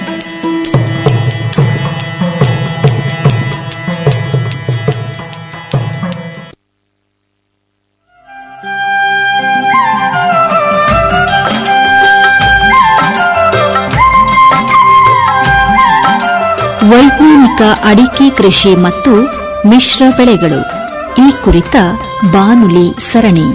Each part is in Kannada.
ವೈಜ್ಞಾನಿಕ ಅಡಿಕೆ ಕೃಷಿ ಮತ್ತು ಮಿಶ್ರ ಬೆಳೆಗಳು ಈ ಕುರಿತ ಬಾನುಲಿ ಸರಣಿ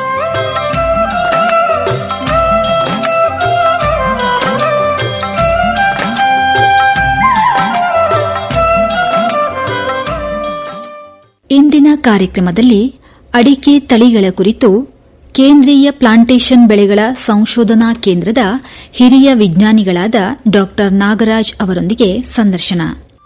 ಇಂದಿನ ಕಾರ್ಯಕ್ರಮದಲ್ಲಿ ಅಡಿಕೆ ತಳಿಗಳ ಕುರಿತು ಕೇಂದ್ರೀಯ ಪ್ಲಾಂಟೇಶನ್ ಬೆಳೆಗಳ ಸಂಶೋಧನಾ ಕೇಂದ್ರದ ಹಿರಿಯ ವಿಜ್ಞಾನಿಗಳಾದ ಡಾ ನಾಗರಾಜ್ ಅವರೊಂದಿಗೆ ಸಂದರ್ಶನ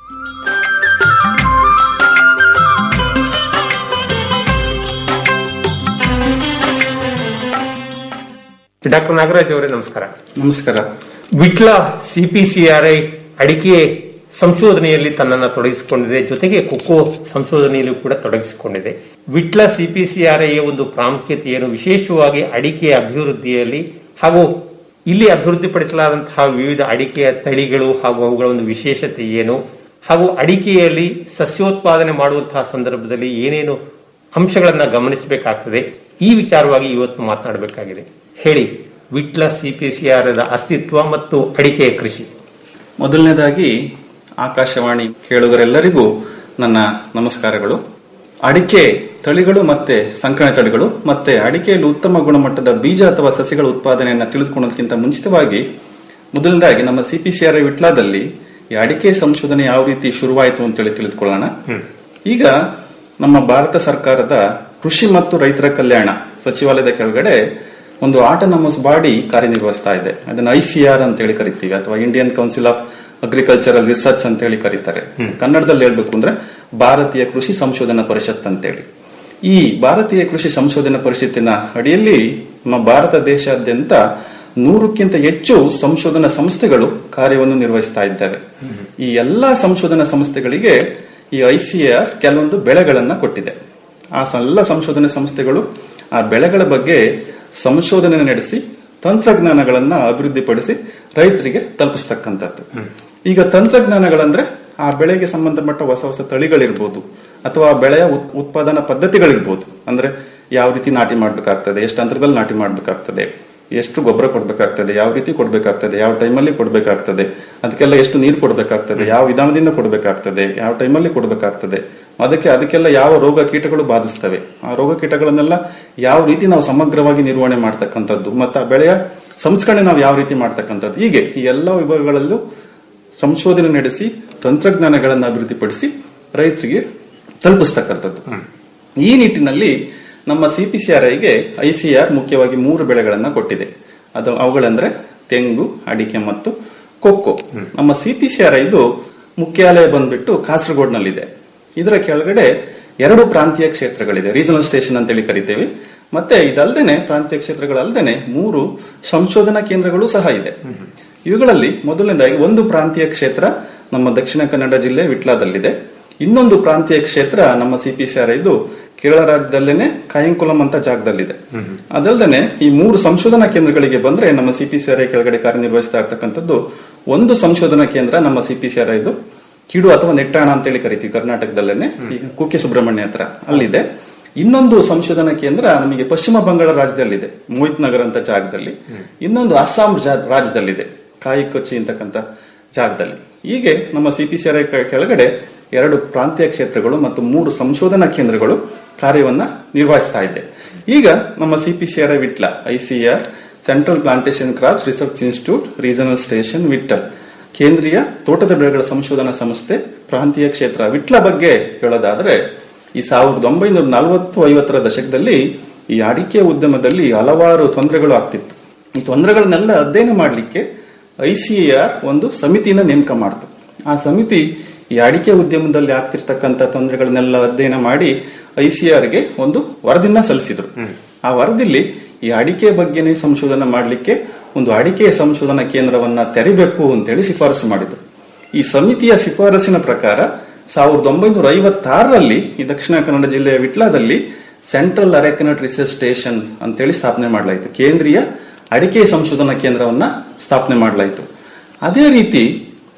ಡಾಕ್ಟರ್ ನಾಗರಾಜ್ ಅವರೇ ನಮಸ್ಕಾರ ನಮಸ್ಕಾರ ವಿಟ್ಲ ಸಿಪಿಸಿಆರ್ಐ ಅಡಿಕೆ ಸಂಶೋಧನೆಯಲ್ಲಿ ತನ್ನನ್ನು ತೊಡಗಿಸಿಕೊಂಡಿದೆ ಜೊತೆಗೆ ಕೊಕ್ಕೋ ಸಂಶೋಧನೆಯಲ್ಲೂ ಕೂಡ ತೊಡಗಿಸಿಕೊಂಡಿದೆ ವಿಟ್ಲ ಸಿಪಿಸಿಆರ್ಐ ಒಂದು ಪ್ರಾಮುಖ್ಯತೆಯನ್ನು ವಿಶೇಷವಾಗಿ ಅಡಿಕೆ ಅಭಿವೃದ್ಧಿಯಲ್ಲಿ ಹಾಗೂ ಇಲ್ಲಿ ಅಭಿವೃದ್ಧಿಪಡಿಸಲಾದಂತಹ ವಿವಿಧ ಅಡಿಕೆಯ ತಳಿಗಳು ಹಾಗೂ ಅವುಗಳ ಒಂದು ವಿಶೇಷತೆ ಏನು ಹಾಗೂ ಅಡಿಕೆಯಲ್ಲಿ ಸಸ್ಯೋತ್ಪಾದನೆ ಮಾಡುವಂತಹ ಸಂದರ್ಭದಲ್ಲಿ ಏನೇನು ಅಂಶಗಳನ್ನ ಗಮನಿಸಬೇಕಾಗ್ತದೆ ಈ ವಿಚಾರವಾಗಿ ಇವತ್ತು ಮಾತನಾಡಬೇಕಾಗಿದೆ ಹೇಳಿ ವಿಟ್ಲ ಸಿಪಿಸಿಆರ್ ಅಸ್ತಿತ್ವ ಮತ್ತು ಅಡಿಕೆಯ ಕೃಷಿ ಮೊದಲನೇದಾಗಿ ಆಕಾಶವಾಣಿ ಕೇಳುಗರೆಲ್ಲರಿಗೂ ನನ್ನ ನಮಸ್ಕಾರಗಳು ಅಡಿಕೆ ತಳಿಗಳು ಮತ್ತೆ ಸಂಕರಣ ತಳಿಗಳು ಮತ್ತೆ ಅಡಿಕೆಯಲ್ಲಿ ಉತ್ತಮ ಗುಣಮಟ್ಟದ ಬೀಜ ಅಥವಾ ಸಸಿಗಳ ಉತ್ಪಾದನೆಯನ್ನು ತಿಳಿದುಕೊಳ್ಳೋದಕ್ಕಿಂತ ಮುಂಚಿತವಾಗಿ ಮೊದಲನೇದಾಗಿ ನಮ್ಮ ಸಿಪಿಸಿಆರ್ ವಿಟ್ಲಾದಲ್ಲಿ ಈ ಅಡಿಕೆ ಸಂಶೋಧನೆ ಯಾವ ರೀತಿ ಶುರುವಾಯಿತು ಅಂತೇಳಿ ತಿಳಿದುಕೊಳ್ಳೋಣ ಈಗ ನಮ್ಮ ಭಾರತ ಸರ್ಕಾರದ ಕೃಷಿ ಮತ್ತು ರೈತರ ಕಲ್ಯಾಣ ಸಚಿವಾಲಯದ ಕೆಳಗಡೆ ಒಂದು ಆಟೋನಮಸ್ ಬಾಡಿ ಕಾರ್ಯನಿರ್ವಹಿಸ್ತಾ ಇದೆ ಅದನ್ನ ಐಸಿಆರ್ ಅಂತ ಹೇಳಿ ಕರಿತೀವಿ ಅಥವಾ Indian council of agricultural research ಅಂತ ಹೇಳಿ ಕರೀತಾರೆ ಕನ್ನಡದಲ್ಲಿ ಹೇಳ್ಬೇಕು ಅಂದ್ರೆ ಭಾರತೀಯ ಕೃಷಿ ಸಂಶೋಧನಾ ಪರಿಷತ್ ಅಂತೇಳಿ ಈ ಭಾರತೀಯ ಕೃಷಿ ಸಂಶೋಧನಾ ಪರಿಷತ್ತಿನ ಅಡಿಯಲ್ಲಿ ನಮ್ಮ ಭಾರತ ದೇಶಾದ್ಯಂತ ನೂರಕ್ಕಿಂತ ಹೆಚ್ಚು ಸಂಶೋಧನಾ ಸಂಸ್ಥೆಗಳು ಕಾರ್ಯವನ್ನು ನಿರ್ವಹಿಸ್ತಾ ಇದ್ದಾವೆ ಈ ಎಲ್ಲಾ ಸಂಶೋಧನಾ ಸಂಸ್ಥೆಗಳಿಗೆ ಈ ಐಸಿಆರ್ ಕೆಲವೊಂದು ಬೆಳೆಗಳನ್ನ ಕೊಟ್ಟಿದೆ ಆ ಎಲ್ಲ ಸಂಶೋಧನಾ ಸಂಸ್ಥೆಗಳು ಆ ಬೆಳೆಗಳ ಬಗ್ಗೆ ಸಂಶೋಧನೆ ನಡೆಸಿ ತಂತ್ರಜ್ಞಾನಗಳನ್ನ ಅಭಿವೃದ್ಧಿಪಡಿಸಿ ರೈತರಿಗೆ ತಲುಪಿಸ್ತಕ್ಕಂಥದ್ದು ಈಗ ತಂತ್ರಜ್ಞಾನಗಳಂದ್ರೆ ಆ ಬೆಳೆಗೆ ಸಂಬಂಧಪಟ್ಟ ಹೊಸ ಹೊಸ ತಳಿಗಳಿರ್ಬೋದು ಅಥವಾ ಬೆಳೆಯ ಉತ್- ಉತ್ಪಾದನಾ ಪದ್ಧತಿಗಳಿರ್ಬೋದು ಅಂದ್ರೆ ಯಾವ ರೀತಿ ನಾಟಿ ಮಾಡ್ಬೇಕಾಗ್ತದೆ ಎಷ್ಟು ಅಂತರದಲ್ಲಿ ನಾಟಿ ಮಾಡ್ಬೇಕಾಗ್ತದೆ ಎಷ್ಟು ಗೊಬ್ಬರ ಕೊಡ್ಬೇಕಾಗ್ತದೆ ಯಾವ ರೀತಿ ಕೊಡ್ಬೇಕಾಗ್ತದೆ ಯಾವ ಟೈಮಲ್ಲಿ ಕೊಡ್ಬೇಕಾಗ್ತದೆ ಅದಕ್ಕೆಲ್ಲ ಎಷ್ಟು ನೀರು ಕೊಡ್ಬೇಕಾಗ್ತದೆ ಯಾವ ವಿಧಾನದಿಂದ ಕೊಡ್ಬೇಕಾಗ್ತದೆ ಯಾವ ಟೈಮಲ್ಲಿ ಕೊಡ್ಬೇಕಾಗ್ತದೆ ಅದಕ್ಕೆ ಅದಕ್ಕೆಲ್ಲ ಯಾವ ರೋಗ ಕೀಟಗಳು ಬಾಧಿಸ್ತವೆ ಆ ರೋಗ ಕೀಟಗಳನ್ನೆಲ್ಲ ಯಾವ ರೀತಿ ನಾವು ಸಮಗ್ರವಾಗಿ ನಿರ್ವಹಣೆ ಮಾಡ್ತಕ್ಕಂಥದ್ದು ಮತ್ತು ಆ ಬೆಳೆಯ ಸಂಸ್ಕರಣೆ ನಾವು ಯಾವ ರೀತಿ ಮಾಡ್ತಕ್ಕಂಥದ್ದು ಹೀಗೆ ಈ ಎಲ್ಲ ವಿಭಾಗಗಳಲ್ಲೂ ಸಂಶೋಧನೆ ನಡೆಸಿ ತಂತ್ರಜ್ಞಾನಗಳನ್ನು ಅಭಿವೃದ್ಧಿಪಡಿಸಿ ರೈತರಿಗೆ ತಲುಪಿಸ್ತಕ್ಕಂಥದ್ದು ಈ ನಿಟ್ಟಿನಲ್ಲಿ ನಮ್ಮ ಸಿಪಿಸಿಆರ್ಐಗೆ ಐಸಿಆರ್ ಮುಖ್ಯವಾಗಿ ಮೂರು ಬೆಳೆಗಳನ್ನ ಕೊಟ್ಟಿದೆ ಅದು ಅವುಗಳಂದ್ರೆ ತೆಂಗು ಅಡಿಕೆ ಮತ್ತು ಕೊಕ್ಕೋ ನಮ್ಮ ಸಿಪಿಸಿಆರ್ಐದು ಮುಖ್ಯಾಲಯ ಬಂದ್ಬಿಟ್ಟು ಕಾಸರಗೋಡ್ನಲ್ಲಿದೆ ಇದರ ಕೆಳಗಡೆ ಎರಡು ಪ್ರಾಂತೀಯ ಕ್ಷೇತ್ರಗಳಿದೆ ರೀಜನಲ್ ಸ್ಟೇಷನ್ ಅಂತೇಳಿ ಕರಿತೇವೆ ಮತ್ತೆ ಇದಲ್ದೇನೆ ಪ್ರಾಂತೀಯ ಕ್ಷೇತ್ರಗಳಲ್ದೇನೆ ಮೂರು ಸಂಶೋಧನಾ ಕೇಂದ್ರಗಳು ಸಹ ಇದೆ ಇವುಗಳಲ್ಲಿ ಮೊದಲನೇದಾಗಿ ಒಂದು ಪ್ರಾಂತೀಯ ಕ್ಷೇತ್ರ ನಮ್ಮ ದಕ್ಷಿಣ ಕನ್ನಡ ಜಿಲ್ಲೆ ವಿಟ್ಲಾದಲ್ಲಿದೆ ಇನ್ನೊಂದು ಪ್ರಾಂತೀಯ ಕ್ಷೇತ್ರ ನಮ್ಮ ಸಿಪಿಸಿಆರ್ ಇದು ಕೇರಳ ರಾಜ್ಯದಲ್ಲೇನೆ ಕಾಯಂಕುಲಂ ಅಂತ ಜಾಗದಲ್ಲಿದೆ ಅದಲ್ಲದೆ ಈ ಮೂರು ಸಂಶೋಧನಾ ಕೇಂದ್ರಗಳಿಗೆ ಬಂದ್ರೆ ನಮ್ಮ ಸಿಪಿಸಿಆರ್ ಕೆಳಗಡೆ ಕಾರ್ಯನಿರ್ವಹಿಸ್ತಾ ಇರ್ತಕ್ಕಂಥದ್ದು ಒಂದು ಸಂಶೋಧನಾ ಕೇಂದ್ರ ನಮ್ಮ ಸಿಪಿಸಿಆರ್ ಇದು ಕಿಡು ಅಥವಾ ನೆಟ್ಟಾಣ ಅಂತೇಳಿ ಕರಿತೀವಿ ಕರ್ನಾಟಕದಲ್ಲೇನೆ ಈ ಕುಕ್ಕೆ ಸುಬ್ರಹ್ಮಣ್ಯ ಹತ್ರ ಅಲ್ಲಿದೆ ಇನ್ನೊಂದು ಸಂಶೋಧನಾ ಕೇಂದ್ರ ನಮಗೆ ಪಶ್ಚಿಮ ಬಂಗಾಳ ರಾಜ್ಯದಲ್ಲಿದೆ ಮೋಹಿತ್ ನಗರ್ ಅಂತ ಜಾಗದಲ್ಲಿ ಇನ್ನೊಂದು ಅಸ್ಸಾಂ ಜಾ- ರಾಜ್ಯದಲ್ಲಿದೆ ಕಾಯಿ ಕೊಚ್ಚಿ ಅಂತಕ್ಕಂಥ ಜಾಗದಲ್ಲಿ ಹೀಗೆ ನಮ್ಮ ಸಿಪಿಸಿಆರ್ ಕೆಳಗಡೆ ಎರಡು ಪ್ರಾಂತೀಯ ಕ್ಷೇತ್ರಗಳು ಮತ್ತು ಮೂರು ಸಂಶೋಧನಾ ಕೇಂದ್ರಗಳು ಕಾರ್ಯವನ್ನ ನಿರ್ವಹಿಸ್ತಾ ಇದೆ ಈಗ ನಮ್ಮ CPCR Vitla ICR central plantation crops research institute regional station Vittal ಕೇಂದ್ರೀಯ ತೋಟದ ಬೆಳೆಗಳ ಸಂಶೋಧನಾ ಸಂಸ್ಥೆ ಪ್ರಾಂತೀಯ ಕ್ಷೇತ್ರ ವಿಟ್ಲ ಬಗ್ಗೆ ಹೇಳೋದಾದ್ರೆ ಈ ಸಾವಿರದ ಒಂಬೈನೂರ ನಲವತ್ತು ಐವತ್ತರ ದಶಕದಲ್ಲಿ ಈ ಅಡಿಕೆ ಉದ್ಯಮದಲ್ಲಿ ಹಲವಾರು ತೊಂದರೆಗಳು ಆಗ್ತಿತ್ತು ಈ ತೊಂದರೆಗಳನ್ನೆಲ್ಲ ಅಧ್ಯಯನ ಮಾಡಲಿಕ್ಕೆ ಐಸಿಎಆರ್ ಒಂದು ಸಮಿತಿನ ನೇಮಕ ಮಾಡ್ತು ಆ ಸಮಿತಿ ಈ ಅಡಿಕೆ ಉದ್ಯಮದಲ್ಲಿ ಆಗ್ತಿರ್ತಕ್ಕಂಥ ತೊಂದರೆಗಳನ್ನೆಲ್ಲ ಅಧ್ಯಯನ ಮಾಡಿ ಐಸಿಆರ್ಗೆ ಒಂದು ವರದಿನ ಸಲ್ಲಿಸಿದ್ರು ಆ ವರದಿಲಿ ಈ ಅಡಿಕೆ ಬಗ್ಗೆನೇ ಸಂಶೋಧನೆ ಮಾಡಲಿಕ್ಕೆ ಒಂದು ಅಡಿಕೆ ಸಂಶೋಧನಾ ಕೇಂದ್ರವನ್ನ ತೆರಿಬೇಕು ಅಂತೇಳಿ ಶಿಫಾರಸು ಮಾಡಿದ್ರು ಈ ಸಮಿತಿಯ ಶಿಫಾರಸಿನ ಪ್ರಕಾರ ಸಾವಿರದ ಒಂಬೈನೂರ ಐವತ್ತಾರರಲ್ಲಿ ಈ ದಕ್ಷಿಣ ಕನ್ನಡ ಜಿಲ್ಲೆಯ ವಿಟ್ಲಾದಲ್ಲಿ ಸೆಂಟ್ರಲ್ ಅರೆಕನಟ್ ರಿಸರ್ಚ್ ಸ್ಟೇಷನ್ ಅಂತೇಳಿ ಸ್ಥಾಪನೆ ಮಾಡಲಾಯಿತು ಕೇಂದ್ರೀಯ ಅಡಿಕೆ ಸಂಶೋಧನಾ ಕೇಂದ್ರವನ್ನ ಸ್ಥಾಪನೆ ಮಾಡಲಾಯಿತು ಅದೇ ರೀತಿ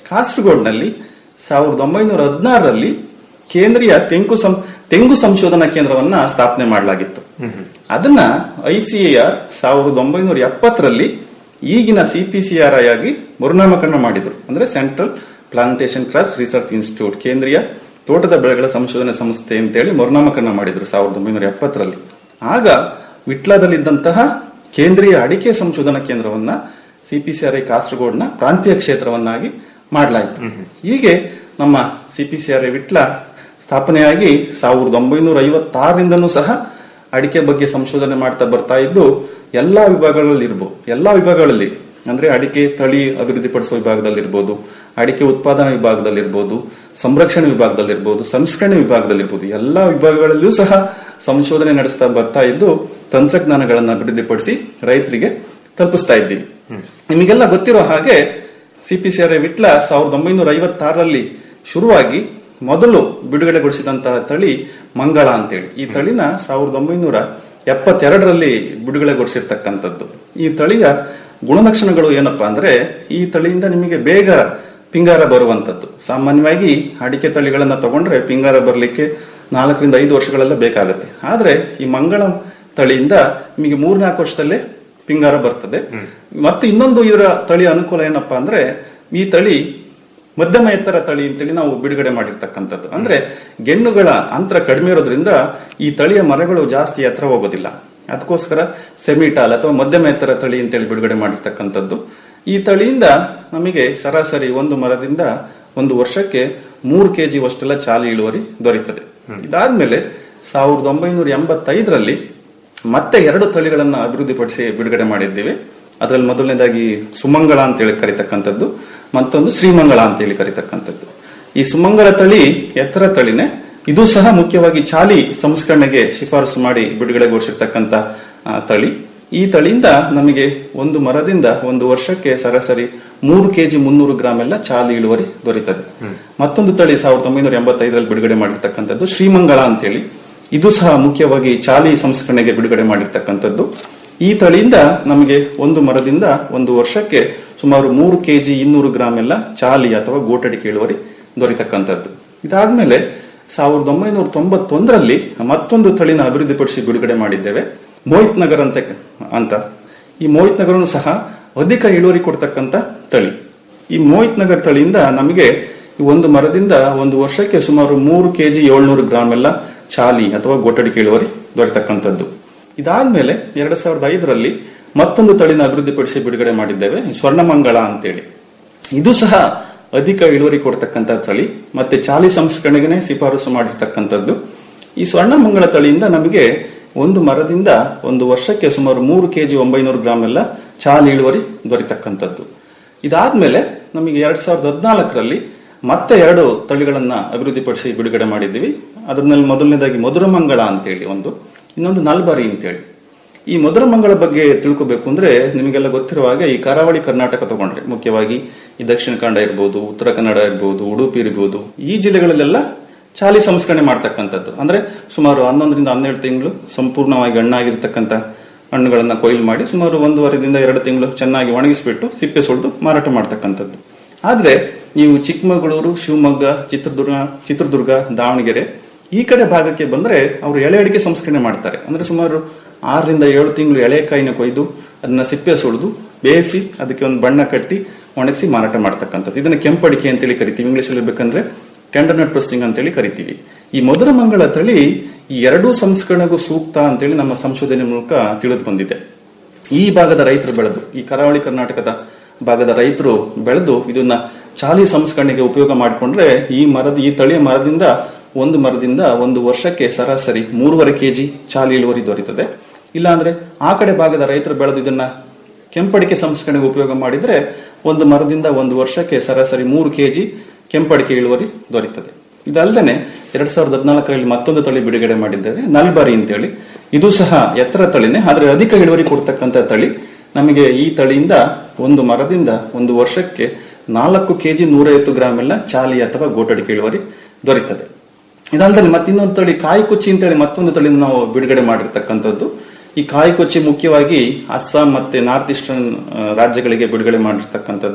ಕಾಸರಗೋಡ್ನಲ್ಲಿ ಸಾವಿರದ ಒಂಬೈನೂರ ಹದಿನಾರರಲ್ಲಿ ಕೇಂದ್ರೀಯ ತೆಂಗು ಸಂ ತೆಂಗು ಸಂಶೋಧನಾ ಕೇಂದ್ರವನ್ನ ಸ್ಥಾಪನೆ ಮಾಡಲಾಗಿತ್ತು ಅದನ್ನ ಐಸಿಎಆರ್ ಸಾವಿರದ ಒಂಬೈನೂರ ಎಪ್ಪತ್ತರಲ್ಲಿ ಈಗಿನ ಸಿಪಿಸಿಆರ್ ಆಗಿ ಮರುನಾಮಕರಣ ಮಾಡಿದ್ರು ಅಂದ್ರೆ central plantation crops research institute ಕೇಂದ್ರೀಯ ತೋಟದ ಬೆಳೆಗಳ ಸಂಶೋಧನೆ ಸಂಸ್ಥೆ ಅಂತೇಳಿ ಮರುನಾಮಕರಣ ಮಾಡಿದ್ರು ಸಾವಿರದ ಒಂಬೈನೂರ ಎಪ್ಪತ್ತರಲ್ಲಿ ಆಗ ವಿಟ್ಲದಲ್ಲಿದ್ದಂತಹ ಕೇಂದ್ರೀಯ ಅಡಿಕೆ ಸಂಶೋಧನಾ ಕೇಂದ್ರವನ್ನ ಸಿಪಿಸಿಆರ್ಐ ಕಾಸರಗೋಡ್ನ ಪ್ರಾಂತೀಯ ಕ್ಷೇತ್ರವನ್ನಾಗಿ ಮಾಡಲಾಯಿತು ಹೀಗೆ ನಮ್ಮ ಸಿಪಿಸಿಆರ್ಐ ವಿಟ್ಲ ಸ್ಥಾಪನೆಯಾಗಿ ಸಾವಿರದ ಒಂಬೈನೂರ ಐವತ್ತಾರರಿಂದನೂ ಸಹ ಅಡಿಕೆ ಬಗ್ಗೆ ಸಂಶೋಧನೆ ಮಾಡ್ತಾ ಬರ್ತಾ ಇದ್ದು ಎಲ್ಲಾ ವಿಭಾಗಗಳಲ್ಲಿ ಇರ್ಬೋದು ಎಲ್ಲಾ ವಿಭಾಗಗಳಲ್ಲಿ ಅಂದ್ರೆ ಅಡಿಕೆ ತಳಿ ಅಭಿವೃದ್ಧಿಪಡಿಸುವ ವಿಭಾಗದಲ್ಲಿರ್ಬೋದು ಅಡಿಕೆ ಉತ್ಪಾದನಾ ವಿಭಾಗದಲ್ಲಿರ್ಬೋದು ಸಂರಕ್ಷಣೆ ವಿಭಾಗದಲ್ಲಿರ್ಬೋದು ಸಂಸ್ಕರಣೆ ವಿಭಾಗದಲ್ಲಿರ್ಬೋದು ಎಲ್ಲಾ ವಿಭಾಗಗಳಲ್ಲಿಯೂ ಸಹ ಸಂಶೋಧನೆ ನಡೆಸ್ತಾ ಬರ್ತಾ ಇದ್ದು ತಂತ್ರಜ್ಞಾನಗಳನ್ನು ಅಭಿವೃದ್ಧಿಪಡಿಸಿ ರೈತರಿಗೆ ತಲುಪಿಸ್ತಾ ಇದ್ದೀವಿ ನಿಮಗೆಲ್ಲ ಗೊತ್ತಿರೋ ಹಾಗೆ ಸಿಪಿಸಿಆರ್ ವಿಟ್ಲ ಸಾವಿರದ ಒಂಬೈನೂರ ಐವತ್ತಾರರಲ್ಲಿ ಶುರುವಾಗಿ ಮೊದಲು ಬಿಡುಗಡೆಗೊಳಿಸಿದಂತಹ ತಳಿ ಮಂಗಳ ಅಂತೇಳಿ ಈ ತಳಿನ ಸಾವಿರದ ಒಂಬೈನೂರ ಎಪ್ಪತ್ತೆರಡರಲ್ಲಿ ಬಿಡುಗಡೆಗೊಳಿಸಿರ್ತಕ್ಕಂಥದ್ದು ಈ ತಳಿಯ ಗುಣಲಕ್ಷಣಗಳು ಏನಪ್ಪಾ ಅಂದ್ರೆ ಈ ತಳಿಯಿಂದ ನಿಮಗೆ ಬೇಗ ಪಿಂಗಾರ ಬರುವಂತದ್ದು ಸಾಮಾನ್ಯವಾಗಿ ಅಡಿಕೆ ತಳಿಗಳನ್ನ ತಗೊಂಡ್ರೆ ಪಿಂಗಾರ ಬರಲಿಕ್ಕೆ ನಾಲ್ಕರಿಂದ ಐದು ವರ್ಷಗಳೆಲ್ಲ ಬೇಕಾಗುತ್ತೆ ಆದ್ರೆ ಈ ಮಂಗಳ ತಳಿಯಿಂದ ನಿಮಗೆ ಮೂರ್ನಾಲ್ಕು ವರ್ಷದಲ್ಲೇ ಪಿಂಗಾರ ಬರ್ತದೆ ಮತ್ತು ಇನ್ನೊಂದು ಇದರ ತಳಿಯ ಅನುಕೂಲ ಏನಪ್ಪಾ ಅಂದ್ರೆ ಈ ತಳಿ ಮಧ್ಯಮ ಎತ್ತರ ತಳಿ ಅಂತೇಳಿ ನಾವು ಬಿಡುಗಡೆ ಮಾಡಿರ್ತಕ್ಕಂಥದ್ದು ಅಂದ್ರೆ ಗೆಣ್ಣುಗಳ ಅಂತರ ಕಡಿಮೆ ಇರೋದ್ರಿಂದ ಈ ತಳಿಯ ಮರಗಳು ಜಾಸ್ತಿ ಎತ್ತರ ಹೋಗೋದಿಲ್ಲ ಅದಕ್ಕೋಸ್ಕರ ಸೆಮಿಟಾಲ್ ಅಥವಾ ಮಧ್ಯಮ ಎತ್ತರ ತಳಿ ಅಂತೇಳಿ ಬಿಡುಗಡೆ ಮಾಡಿರ್ತಕ್ಕಂಥದ್ದು ಈ ತಳಿಯಿಂದ ನಮಗೆ ಸರಾಸರಿ ಒಂದು ಮರದಿಂದ ಒಂದು ವರ್ಷಕ್ಕೆ ಮೂರು ಕೆಜಿ ಅಷ್ಟೆಲ್ಲ ಚಾಲಿ ಇಳುವರಿ ದೊರೆಯುತ್ತದೆ ಇದಾದ್ಮೇಲೆ ಸಾವಿರದ ಒಂಬೈನೂರ ಎಂಬತ್ತೈದರಲ್ಲಿ ಮತ್ತೆ ಎರಡು ತಳಿಗಳನ್ನ ಅಭಿವೃದ್ಧಿಪಡಿಸಿ ಬಿಡುಗಡೆ ಮಾಡಿದ್ದೇವೆ ಅದರಲ್ಲಿ ಮೊದಲನೇದಾಗಿ ಸುಮಂಗಳ ಅಂತೇಳಿ ಕರಿತಕ್ಕಂಥದ್ದು ಮತ್ತೊಂದು ಶ್ರೀಮಂಗಳ ಅಂತೇಳಿ ಕರಿತಕ್ಕಂಥದ್ದು ಈ ಸುಮಂಗಳ ತಳಿ ಎತ್ತರ ತಳಿನೇ ಇದು ಸಹ ಮುಖ್ಯವಾಗಿ ಚಾಲಿ ಸಂಸ್ಕರಣೆಗೆ ಶಿಫಾರಸು ಮಾಡಿ ಬಿಡುಗಡೆಗೊಳಿಸಿರ್ತಕ್ಕಂಥ ಆ, ತಳಿ ಈ ತಳಿಯಿಂದ ನಮಗೆ ಒಂದು ಮರದಿಂದ ಒಂದು ವರ್ಷಕ್ಕೆ ಸರಾಸರಿ ಮೂರು ಕೆಜಿ ಮುನ್ನೂರು ಗ್ರಾಮ್ ಎಲ್ಲ ಚಾಲಿ ಇಳುವರಿ ದೊರೆಯುತ್ತದೆ ಮತ್ತೊಂದು ತಳಿ ಸಾವಿರದ ಒಂಬೈನೂರ ಎಂಬತ್ತೈದರಲ್ಲಿ ಬಿಡುಗಡೆ ಮಾಡಿರ್ತಕ್ಕಂಥದ್ದು ಶ್ರೀಮಂಗಳ ಅಂತೇಳಿ ಇದು ಸಹ ಮುಖ್ಯವಾಗಿ ಚಾಲಿ ಸಂಸ್ಕರಣೆಗೆ ಬಿಡುಗಡೆ ಮಾಡಿರ್ತಕ್ಕಂಥದ್ದು ಈ ತಳಿಯಿಂದ ನಮಗೆ ಒಂದು ಮರದಿಂದ ಒಂದು ವರ್ಷಕ್ಕೆ ಸುಮಾರು ಮೂರು ಕೆಜಿ ಇನ್ನೂರು ಗ್ರಾಮ್ ಎಲ್ಲ ಚಾಲಿ ಅಥವಾ ಗೋಟಡಿಕೆ ಇಳುವರಿ ದೊರೆತಕ್ಕಂಥದ್ದು ಇದಾದ್ಮೇಲೆ ಸಾವಿರದ ಒಂಬೈನೂರ ತೊಂಬತ್ತೊಂದರಲ್ಲಿ ಮತ್ತೊಂದು ತಳಿನ ಅಭಿವೃದ್ಧಿಪಡಿಸಿ ಬಿಡುಗಡೆ ಮಾಡಿದ್ದೇವೆ ಮೋಹಿತ್ ನಗರ್ ಅಂತ ಅಂತ ಈ ಮೋಹಿತ್ ನಗರನು ಸಹ ಅಧಿಕ ಇಳುವರಿ ಕೊಡ್ತಕ್ಕಂಥ ತಳಿ ಈ ಮೋಹಿತ್ ನಗರ್ ತಳಿಯಿಂದ ನಮಗೆ ಈ ಒಂದು ಮರದಿಂದ ಒಂದು ವರ್ಷಕ್ಕೆ ಸುಮಾರು ಮೂರು ಕೆಜಿ ಏಳ್ನೂರು ಗ್ರಾಮ್ ಎಲ್ಲ ಚಾಲಿ ಅಥವಾ ಗೋಟಡಿಕೆ ಇಳುವರಿ ದೊರೆತಕ್ಕಂಥದ್ದು ಇದಾದ್ಮೇಲೆ ಎರಡ್ ಸಾವಿರದ ಐದರಲ್ಲಿ ಮತ್ತೊಂದು ತಳಿನ ಅಭಿವೃದ್ಧಿಪಡಿಸಿ ಬಿಡುಗಡೆ ಮಾಡಿದ್ದೇವೆ ಸ್ವರ್ಣಮಂಗಳ ಅಂತೇಳಿ ಇದು ಸಹ ಅಧಿಕ ಇಳುವರಿ ಕೊಡ್ತಕ್ಕಂಥ ತಳಿ ಮತ್ತೆ ಚಾಲಿ ಸಂಸ್ಕರಣೆಗೆ ಶಿಫಾರಸು ಮಾಡಿರ್ತಕ್ಕಂಥದ್ದು ಈ ಸ್ವರ್ಣಮಂಗಳ ತಳಿಯಿಂದ ನಮಗೆ ಒಂದು ಮರದಿಂದ ಒಂದು ವರ್ಷಕ್ಕೆ ಸುಮಾರು ಮೂರು ಕೆಜಿ ಒಂಬೈನೂರು ಗ್ರಾಮ್ ಎಲ್ಲ ಚಾಲಿ ಇಳುವರಿ ದೊರೆತಕ್ಕಂಥದ್ದು ಇದಾದ್ಮೇಲೆ ನಮಗೆ ಎರಡ್ ಸಾವಿರದ ಹದಿನಾಲ್ಕರಲ್ಲಿ ಮತ್ತೆ ಎರಡು ತಳಿಗಳನ್ನ ಅಭಿವೃದ್ಧಿಪಡಿಸಿ ಬಿಡುಗಡೆ ಮಾಡಿದ್ದೀವಿ ಅದರಲ್ಲಿ ಮೊದಲನೇದಾಗಿ ಮಧುರಮಂಗಳ ಅಂತೇಳಿ ಒಂದು ಇನ್ನೊಂದು ನಲ್ಬಾರಿ ಅಂತೇಳಿ ಈ ಮಧುರಮಂಗಳ ಬಗ್ಗೆ ತಿಳ್ಕೋಬೇಕು ಅಂದ್ರೆ ನಿಮಗೆಲ್ಲ ಗೊತ್ತಿರುವ ಹಾಗೆ ಈ ಕರಾವಳಿ ಕರ್ನಾಟಕ ತಗೊಂಡ್ರೆ ಮುಖ್ಯವಾಗಿ ಈ ದಕ್ಷಿಣ ಕನ್ನಡ ಇರ್ಬೋದು ಉತ್ತರ ಕನ್ನಡ ಇರ್ಬೋದು ಉಡುಪಿ ಇರ್ಬೋದು ಈ ಜಿಲ್ಲೆಗಳಲ್ಲೆಲ್ಲ ಚಾಲಿ ಸಂಸ್ಕರಣೆ ಮಾಡ್ತಕ್ಕಂಥದ್ದು ಅಂದ್ರೆ ಸುಮಾರು ಹನ್ನೊಂದರಿಂದ ಹನ್ನೆರಡು ತಿಂಗಳು ಸಂಪೂರ್ಣವಾಗಿ ಹಣ್ಣಾಗಿರ್ತಕ್ಕಂಥ ಹಣ್ಣುಗಳನ್ನ ಕೊಯ್ಲು ಮಾಡಿ ಸುಮಾರು ಒಂದೂವರೆದಿಂದ ಎರಡು ತಿಂಗಳು ಚೆನ್ನಾಗಿ ಒಣಗಿಸ್ಬಿಟ್ಟು ಸಿಪ್ಪೆ ಸುಳಿದು ಮಾರಾಟ ಮಾಡ್ತಕ್ಕಂಥದ್ದು ಆದ್ರೆ ನೀವು ಚಿಕ್ಕಮಗಳೂರು ಶಿವಮೊಗ್ಗ ಚಿತ್ರದುರ್ಗ ಚಿತ್ರದುರ್ಗ ದಾವಣಗೆರೆ ಈ ಕಡೆ ಭಾಗಕ್ಕೆ ಬಂದ್ರೆ ಅವರು ಎಳೆ ಅಡಿಕೆ ಸಂಸ್ಕರಣೆ ಮಾಡ್ತಾರೆ ಅಂದ್ರೆ ಸುಮಾರು ಆರರಿಂದ ಏಳು ತಿಂಗಳು ಎಳೆಕಾಯಿನ ಕೊಯ್ದು ಅದನ್ನ ಸಿಪ್ಪೆ ಸುಳಿದು ಬೇಯಿಸಿ ಅದಕ್ಕೆ ಒಂದು ಬಣ್ಣ ಕಟ್ಟಿ ಒಣಗಿಸಿ ಮಾರಾಟ ಮಾಡ್ತಕ್ಕಂಥದ್ದು ಇದನ್ನ ಕೆಂಪಡಿಕೆ ಅಂತೇಳಿ ಕರಿತೀವಿ ಇಂಗ್ಲಿಷ್ ಅಲ್ಲಿ ಬೇಕಂದ್ರೆ ಟೆಂಡರ್ ನಟ್ ಪ್ರೊಸೆಸಿಂಗ್ ಅಂತೇಳಿ ಕರಿತೀವಿ ಈ ಮಧುರ ಮಂಗಳ ತಳಿ ಈ ಎರಡೂ ಸಂಸ್ಕರಣೆಗೂ ಸೂಕ್ತ ಅಂತೇಳಿ ನಮ್ಮ ಸಂಶೋಧನೆ ಮೂಲಕ ತಿಳಿದು ಬಂದಿದೆ ಈ ಭಾಗದ ರೈತರು ಬೆಳೆದು ಈ ಕರಾವಳಿ ಕರ್ನಾಟಕದ ಭಾಗದ ರೈತರು ಬೆಳೆದು ಇದನ್ನ ಚಾಲಿ ಸಂಸ್ಕರಣೆಗೆ ಉಪಯೋಗ ಮಾಡಿಕೊಂಡ್ರೆ ಈ ಮರದ ಈ ತಳಿಯ ಮರದಿಂದ ಒಂದು ಮರದಿಂದ ಒಂದು ವರ್ಷಕ್ಕೆ ಸರಾಸರಿ ಮೂರುವರೆ ಕೆಜಿ ಚಾಲಿ ಇಳುವರಿ ದೊರೆಯುತ್ತದೆ ಇಲ್ಲಾಂದ್ರೆ ಆ ಕಡೆ ಭಾಗದ ರೈತರು ಬೆಳೆದು ಇದನ್ನ ಕೆಂಪಡಿಕೆ ಸಂಸ್ಕರಣೆಗೆ ಉಪಯೋಗ ಮಾಡಿದ್ರೆ ಒಂದು ಮರದಿಂದ ಒಂದು ವರ್ಷಕ್ಕೆ ಸರಾಸರಿ ಮೂರು ಕೆಜಿ ಕೆಂಪಡಿಕೆ ಇಳುವರಿ ದೊರೆಯುತ್ತದೆ ಇದಲ್ಲದೆ ಎರಡ್ ಸಾವಿರದ ಹದಿನಾಲ್ಕರಲ್ಲಿ ಮತ್ತೊಂದು ತಳಿ ಬಿಡುಗಡೆ ಮಾಡಿದ್ದೇವೆ ನಲ್ಬಾರಿ ಅಂತೇಳಿ ಇದು ಸಹ ಎತ್ತರ ತಳಿನೇ ಆದ್ರೆ ಅಧಿಕ ಇಳುವರಿ ಕೊಡ್ತಕ್ಕಂಥ ತಳಿ ನಮಗೆ ಈ ತಳಿಯಿಂದ ಒಂದು ಮರದಿಂದ ಒಂದು ವರ್ಷಕ್ಕೆ ನಾಲ್ಕು ಕೆಜಿ ನೂರೈವತ್ತು ಗ್ರಾಮ್ ಎಲ್ಲ ಚಾಲಿ ಅಥವಾ ಗೋಟಡಿಕೆ ಇಳುವರಿ ದೊರೆಯುತ್ತದೆ ಇದಲ್ಲದೆ ಮತ್ತೆ ಇನ್ನೊಂದು ತಳಿ ಕಾಯಿ ಕುಚ್ಚಿ ಅಂತೇಳಿ ಮತ್ತೊಂದು ತಳಿ ನಾವು ಬಿಡುಗಡೆ ಮಾಡಿರ್ತಕ್ಕಂಥದ್ದು ಈ ಕಾಯಿ ಕೊಚ್ಚಿ ಮುಖ್ಯವಾಗಿ ಅಸ್ಸಾಂ ಮತ್ತೆ ನಾರ್ತ್ ಈಸ್ಟರ್ನ್ ಆ, ರಾಜ್ಯಗಳಿಗೆ ಬಿಡುಗಡೆ ಮಾಡಿರ್ತಕ್ಕಂಥದ್ದು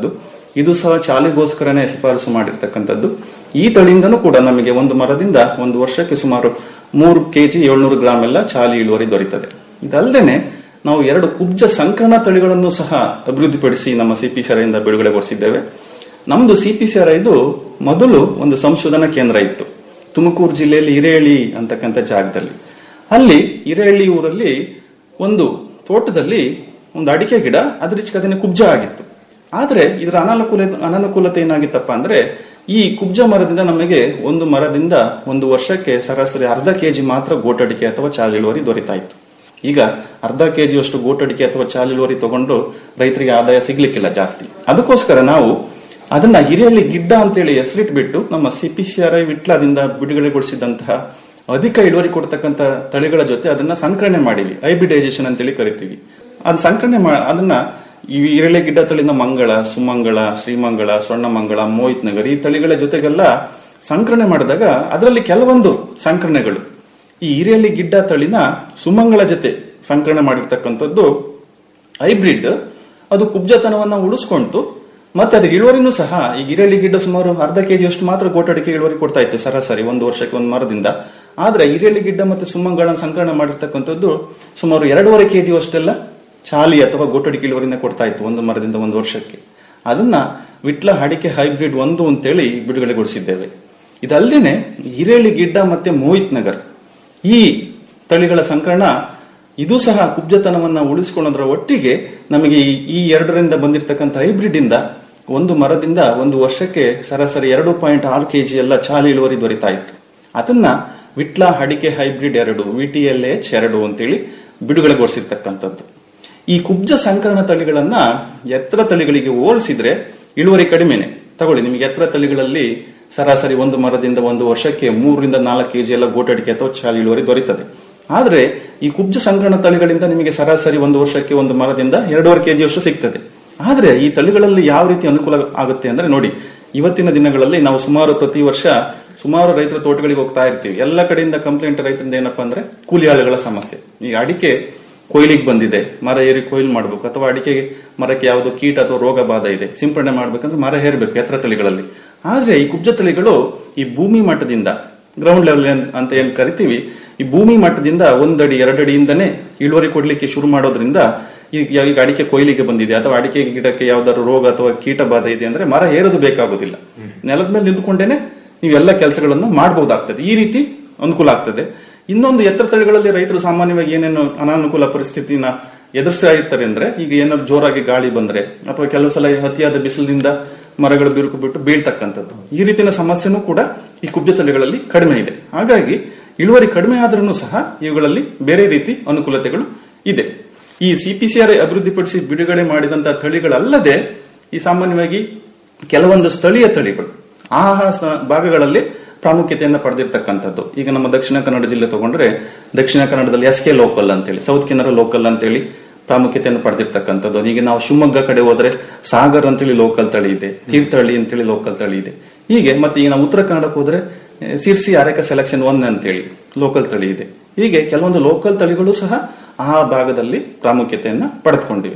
ಇದು ಸಹ ಚಾಲಿಗೋಸ್ಕರನೇ ಶಿಫಾರಸು ಮಾಡಿರ್ತಕ್ಕಂಥದ್ದು ಈ ತಳಿಯಿಂದನೂ ಕೂಡ ನಮಗೆ ಒಂದು ಮರದಿಂದ ಒಂದು ವರ್ಷಕ್ಕೆ ಸುಮಾರು ಮೂರು ಕೆಜಿ ಏಳ್ನೂರು ಗ್ರಾಮ್ ಎಲ್ಲ ಚಾಲಿ ಇಳುವರಿ ದೊರೆಯುತ್ತದೆ ಇದಲ್ಲದೆ ನಾವು ಎರಡು ಕುಬ್ಜ ಸಂಕರಣ ತಳಿಗಳನ್ನು ಸಹ ಅಭಿವೃದ್ಧಿಪಡಿಸಿ ನಮ್ಮ ಸಿಪಿಸಿಆರ್ಐಯಿಂದ ಬಿಡುಗಡೆಗೊಳಿಸಿದ್ದೇವೆ ನಮ್ದು ಸಿಪಿಸಿಆರ್ಐ ಇದು ಮೊದಲು ಒಂದು ಸಂಶೋಧನಾ ಕೇಂದ್ರ ಇತ್ತು ತುಮಕೂರು ಜಿಲ್ಲೆಯಲ್ಲಿ ಹಿರೇಳಿ ಅಂತಕ್ಕಂಥ ಜಾಗದಲ್ಲಿ ಅಲ್ಲಿ ಹಿರೇಹಳ್ಳಿ ಊರಲ್ಲಿ ಒಂದು ತೋಟದಲ್ಲಿ ಒಂದು ಅಡಿಕೆ ಗಿಡ ಅದ್ರ ಅದನ್ನೇ ಕುಬ್ಜ ಆಗಿತ್ತು ಆದ್ರೆ ಇದರ ಅನಾನುಕೂಲ ಅನಾನುಕೂಲತೆ ಏನಾಗಿತ್ತಪ್ಪ ಅಂದ್ರೆ ಈ ಕುಬ್ಜ ಮರದಿಂದ ನಮಗೆ ಒಂದು ಮರದಿಂದ ಒಂದು ವರ್ಷಕ್ಕೆ ಸರಾಸರಿ ಅರ್ಧ ಕೆಜಿ ಮಾತ್ರ ಗೋಟಡಿಕೆ ಅಥವಾ ಚಾಲ್ ಇಳುವರಿ ದೊರೀತಾ ಇತ್ತು ಈಗ ಅರ್ಧ ಕೆಜಿಯಷ್ಟು ಗೋಟಡಿಕೆ ಅಥವಾ ಚಾಲ್ ಇಳುವರಿ ತಗೊಂಡು ರೈತರಿಗೆ ಆದಾಯ ಸಿಗ್ಲಿಕ್ಕಿಲ್ಲ ಜಾಸ್ತಿ ಅದಕ್ಕೋಸ್ಕರ ನಾವು ಅದನ್ನ ಹಿರಿಯಲ್ಲಿ ಗಿಡ್ಡ ಅಂತೇಳಿ ಹೆಸರಿಟ್ಬಿಟ್ಟು ನಮ್ಮ ಸಿಪಿಸಿಆರ್ಐ ವಿಟ್ಲದಿಂದ ಬಿಡುಗಡೆಗೊಳಿಸಿದಂತಹ ಅಧಿಕ ಇಳುವರಿ ಕೊಡ್ತಕ್ಕಂಥ ತಳಿಗಳ ಜೊತೆ ಅದನ್ನ ಸಂಕಲನೆ ಮಾಡಿವಿ ಹೈಬ್ರಿಡೈಸೇಷನ್ ಅಂತೇಳಿ ಕರಿತೀವಿ ಅದ್ ಸಂಕಲನೆ ಮಾ ಅದನ್ನ ಈ ಈರಳೆ ಗಿಡ್ಡ ತಳಿನ ಮಂಗಳ ಸುಮಂಗಳ ಶ್ರೀಮಂಗಳ ಸ್ವರ್ಣಮಂಗಳ ಮೋಹಿತ್ ನಗರ್ ಈ ತಳಿಗಳ ಜೊತೆಗೆಲ್ಲ ಸಂಕಲನೆ ಮಾಡಿದಾಗ ಅದರಲ್ಲಿ ಕೆಲವೊಂದು ಸಂಕಲನೆಗಳು ಈ ಈರೆಳ್ಳಿ ಗಿಡ್ಡ ತಳಿನ ಸುಮಂಗಳ ಜೊತೆ ಸಂಕಲನೆ ಮಾಡಿರ್ತಕ್ಕಂಥದ್ದು ಹೈಬ್ರಿಡ್ ಅದು ಕುಬ್ಜತನವನ್ನ ಉಳಿಸ್ಕೊಂತು ಮತ್ತೆ ಅದ್ರ ಇಳುವರಿನೂ ಸಹ ಈ ಈರೆಳ್ಳಿ ಗಿಡ್ಡ ಸುಮಾರು ಅರ್ಧ ಕೆಜಿಯಷ್ಟು ಮಾತ್ರ ಗೋಟಡಿಕೆ ಇಳುವರಿ ಕೊಡ್ತಾ ಇತ್ತು ಸರಾಸರಿ ಒಂದು ವರ್ಷಕ್ಕೆ ಒಂದು ಮರದಿಂದ ಆದ್ರೆ ಈರೆಳ್ಳಿ ಗಿಡ್ಡ ಮತ್ತೆ ಸುಮಂಗಳನ್ನ ಸಂಕಲನ ಮಾಡಿರ್ತಕ್ಕಂಥದ್ದು ಸುಮಾರು ಎರಡೂವರೆ ಕೆಜಿ ಅಷ್ಟೆಲ್ಲ ಚಾಲಿ ಅಥವಾ ಗೋಟಡಿಕೆ ಇಳುವರಿನ ಕೊಡ್ತಾ ಇತ್ತು ಒಂದು ಮರದಿಂದ ಒಂದು ವರ್ಷಕ್ಕೆ ಅದನ್ನ ವಿಟ್ಲ ಅಡಿಕೆ ಹೈಬ್ರಿಡ್ ಒಂದು ಅಂತೇಳಿ ಬಿಡುಗಡೆಗೊಳಿಸಿದ್ದೇವೆ ಇದಲ್ಲದೆ ಹಿರೇಳಿ ಗಿಡ್ಡ ಮತ್ತೆ ಮೋಹಿತ್ ನಗರ್ ಈ ತಳಿಗಳ ಸಂಕರಣ ಇದು ಸಹ ಕುಬ್ಜತನವನ್ನ ಉಳಿಸಿಕೊಳ್ಳೋದ್ರ ಒಟ್ಟಿಗೆ ನಮಗೆ ಈ- ಈ ಎರಡರಿಂದ ಬಂದಿರತಕ್ಕಂಥ ಹೈಬ್ರಿಡ್ ಇಂದ ಒಂದು ಮರದಿಂದ ಒಂದು ವರ್ಷಕ್ಕೆ ಸರಾಸರಿ ಎರಡು ಪಾಯಿಂಟ್ ಆರು ಕೆಜಿ ಎಲ್ಲ ಚಾಲಿ ಇಳುವರಿ ದೊರೀತಾ ಇತ್ತು ಅದನ್ನ ವಿಟ್ಲ ಅಡಿಕೆ ಹೈಬ್ರಿಡ್ ಎರಡು ವಿಟಿಎಲ್ ಎಚ್ ಎರಡು ಅಂತೇಳಿ ಬಿಡುಗಡೆಗೊಳಿಸಿರ್ತಕ್ಕಂಥದ್ದು ಈ ಕುಬ್ಜ ಸಂಕರಣ ತಳಿಗಳನ್ನ ಎತ್ತರ ತಳಿಗಳಿಗೆ ಹೋಲಿಸಿದ್ರೆ ಇಳುವರಿ ಕಡಿಮೆನೆ ತಗೊಳ್ಳಿ ನಿಮಗೆ ಎತ್ತರ ತಳಿಗಳಲ್ಲಿ ಸರಾಸರಿ ಒಂದು ಮರದಿಂದ ಒಂದು ವರ್ಷಕ್ಕೆ ಮೂರರಿಂದ ನಾಲ್ಕು ಕೆಜಿ ಎಲ್ಲ ಗೋಟಡಿಕೆ ಅಥವಾ ಚಾಲಿ ಇಳುವರಿ ದೊರೀತದೆ ಆದ್ರೆ ಈ ಕುಬ್ಜ ಸಂಕರಣ ತಳಿಗಳಿಂದ ನಿಮಗೆ ಸರಾಸರಿ ಒಂದು ವರ್ಷಕ್ಕೆ ಒಂದು ಮರದಿಂದ ಎರಡೂವರೆ ಕೆಜಿ ಅಷ್ಟು ಸಿಗ್ತದೆ ಆದ್ರೆ ಈ ತಳಿಗಳಲ್ಲಿ ಯಾವ ರೀತಿ ಅನುಕೂಲ ಆಗುತ್ತೆ ಅಂದ್ರೆ ನೋಡಿ ಇವತ್ತಿನ ದಿನಗಳಲ್ಲಿ ನಾವು ಸುಮಾರು ಪ್ರತಿ ವರ್ಷ ಸುಮಾರು ರೈತರ ತೋಟಗಳಿಗೆ ಹೋಗ್ತಾ ಇರ್ತೀವಿ ಎಲ್ಲ ಕಡೆಯಿಂದ ಕಂಪ್ಲೇಂಟ್ ರೈತರಿಂದ ಏನಪ್ಪಾ ಅಂದ್ರೆ ಕೂಲಿ ಆಳುಗಳ ಸಮಸ್ಯೆ ಈ ಅಡಿಕೆ ಕೊಯ್ಲಿಗೆ ಬಂದಿದೆ ಮರ ಏರಿ ಕೊಯ್ಲು ಮಾಡಬೇಕು ಅಥವಾ ಅಡಿಕೆ ಮರಕ್ಕೆ ಯಾವುದೋ ಕೀಟ ಅಥವಾ ರೋಗ ಬಾಧ ಇದೆ ಸಿಂಪಡಣೆ ಮಾಡ್ಬೇಕಂದ್ರೆ ಮರ ಹೇರಬೇಕು ಎತ್ತರ ತಳಿಗಳಲ್ಲಿ ಆದ್ರೆ ಈ ಕುಬ್ಜ ತಳಿಗಳು ಈ ಭೂಮಿ ಮಟ್ಟದಿಂದ ಗ್ರೌಂಡ್ ಲೆವೆಲ್ ಅಂತ ಏನ್ ಕರಿತೀವಿ ಈ ಭೂಮಿ ಮಟ್ಟದಿಂದ ಒಂದಡಿ ಎರಡಡಿಯಿಂದನೇ ಇಳುವರಿ ಕೊಡ್ಲಿಕ್ಕೆ ಶುರು ಮಾಡೋದ್ರಿಂದ ಈಗ ಈಗ ಅಡಿಕೆ ಕೊಯ್ಲಿಗೆ ಬಂದಿದೆ ಅಥವಾ ಅಡಿಕೆ ಗಿಡಕ್ಕೆ ಯಾವ್ದಾದ್ರು ರೋಗ ಅಥವಾ ಕೀಟ ಬಾಧೆ ಇದೆ ಅಂದ್ರೆ ಮರ ಏರೋದು ಬೇಕಾಗುದಿಲ್ಲ ನೆಲದ ಮೇಲೆ ನಿಂತ್ಕೊಂಡೇನೆ ನೀವು ಎಲ್ಲ ಕೆಲಸಗಳನ್ನು ಮಾಡಬಹುದಾಗ್ತದೆ ಈ ರೀತಿ ಅನುಕೂಲ ಆಗ್ತದೆ ಇನ್ನೊಂದು ಎತ್ತರ ತಳಿಗಳಲ್ಲಿ ರೈತರು ಸಾಮಾನ್ಯವಾಗಿ ಏನೇನು ಅನಾನುಕೂಲ ಪರಿಸ್ಥಿತಿನ ಎದುರಿಸ್ತಾ ಇರ್ತಾರೆ ಅಂದ್ರೆ ಈಗ ಏನಾದ್ರು ಜೋರಾಗಿ ಗಾಳಿ ಬಂದ್ರೆ ಅಥವಾ ಕೆಲವು ಸಲ ಅತಿಯಾದ ಬಿಸಿಲಿನಿಂದ ಮರಗಳು ಬಿರುಕು ಬಿಟ್ಟು ಬೀಳ್ತಕ್ಕಂಥದ್ದು ಈ ರೀತಿಯ ಸಮಸ್ಯೆನೂ ಕೂಡ ಈ ಕುಬ್ಜ ತಳಿಗಳಲ್ಲಿ ಕಡಿಮೆ ಇದೆ ಹಾಗಾಗಿ ಇಳುವರಿ ಕಡಿಮೆ ಆದ್ರೂ ಸಹ ಇವುಗಳಲ್ಲಿ ಬೇರೆ ರೀತಿ ಅನುಕೂಲತೆಗಳು ಇದೆ ಈ ಸಿಪಿಸಿಆರ್ ಅಭಿವೃದ್ಧಿಪಡಿಸಿ ಬಿಡುಗಡೆ ಮಾಡಿದಂತಹ ತಳಿಗಳಲ್ಲದೆ ಈ ಸಾಮಾನ್ಯವಾಗಿ ಕೆಲವೊಂದು ಸ್ಥಳೀಯ ತಳಿಗಳು ಆ ಆ ಸ- ಭಾಗಗಳಲ್ಲಿ ಪ್ರಾಮುಖ್ಯತೆಯನ್ನು ಪಡೆದಿರ್ತಕ್ಕಂಥದ್ದು ಈಗ ನಮ್ಮ ದಕ್ಷಿಣ ಕನ್ನಡ ಜಿಲ್ಲೆ ತಗೊಂಡ್ರೆ ದಕ್ಷಿಣ ಕನ್ನಡದಲ್ಲಿ ಎಸ್ ಕೆ ಲೋಕಲ್ ಅಂತೇಳಿ ಸೌತ್ ಕೆನರಾ ಲೋಕಲ್ ಅಂತೇಳಿ ಪ್ರಾಮುಖ್ಯತೆಯನ್ನು ಪಡೆದಿರ್ತಕ್ಕಂಥದ್ದು ಈಗ ನಾವು ಶಿವಮೊಗ್ಗ ಕಡೆ ಹೋದ್ರೆ ಸಾಗರ್ ಅಂತೇಳಿ ಲೋಕಲ್ ತಳಿ ಇದೆ ತೀರ್ಥಹಳ್ಳಿ ಅಂತೇಳಿ ಲೋಕಲ್ ತಳಿ ಇದೆ ಹೀಗೆ ಮತ್ತೆ ಈಗ ನಾವು ಉತ್ತರ ಕನ್ನಡಕ್ಕೆ ಹೋದ್ರೆ ಆ, ಸಿರ್ಸಿ ಅರೆಕ ಸೆಲೆಕ್ಷನ್ ಒನ್ ಅಂತೇಳಿ ಲೋಕಲ್ ತಳಿ ಇದೆ ಹೀಗೆ ಕೆಲವೊಂದು ಲೋಕಲ್ ತಳಿಗಳು ಸಹ ಆ ಭಾಗದಲ್ಲಿ ಪ್ರಾಮುಖ್ಯತೆಯನ್ನ ಪಡೆದುಕೊಂಡಿವೆ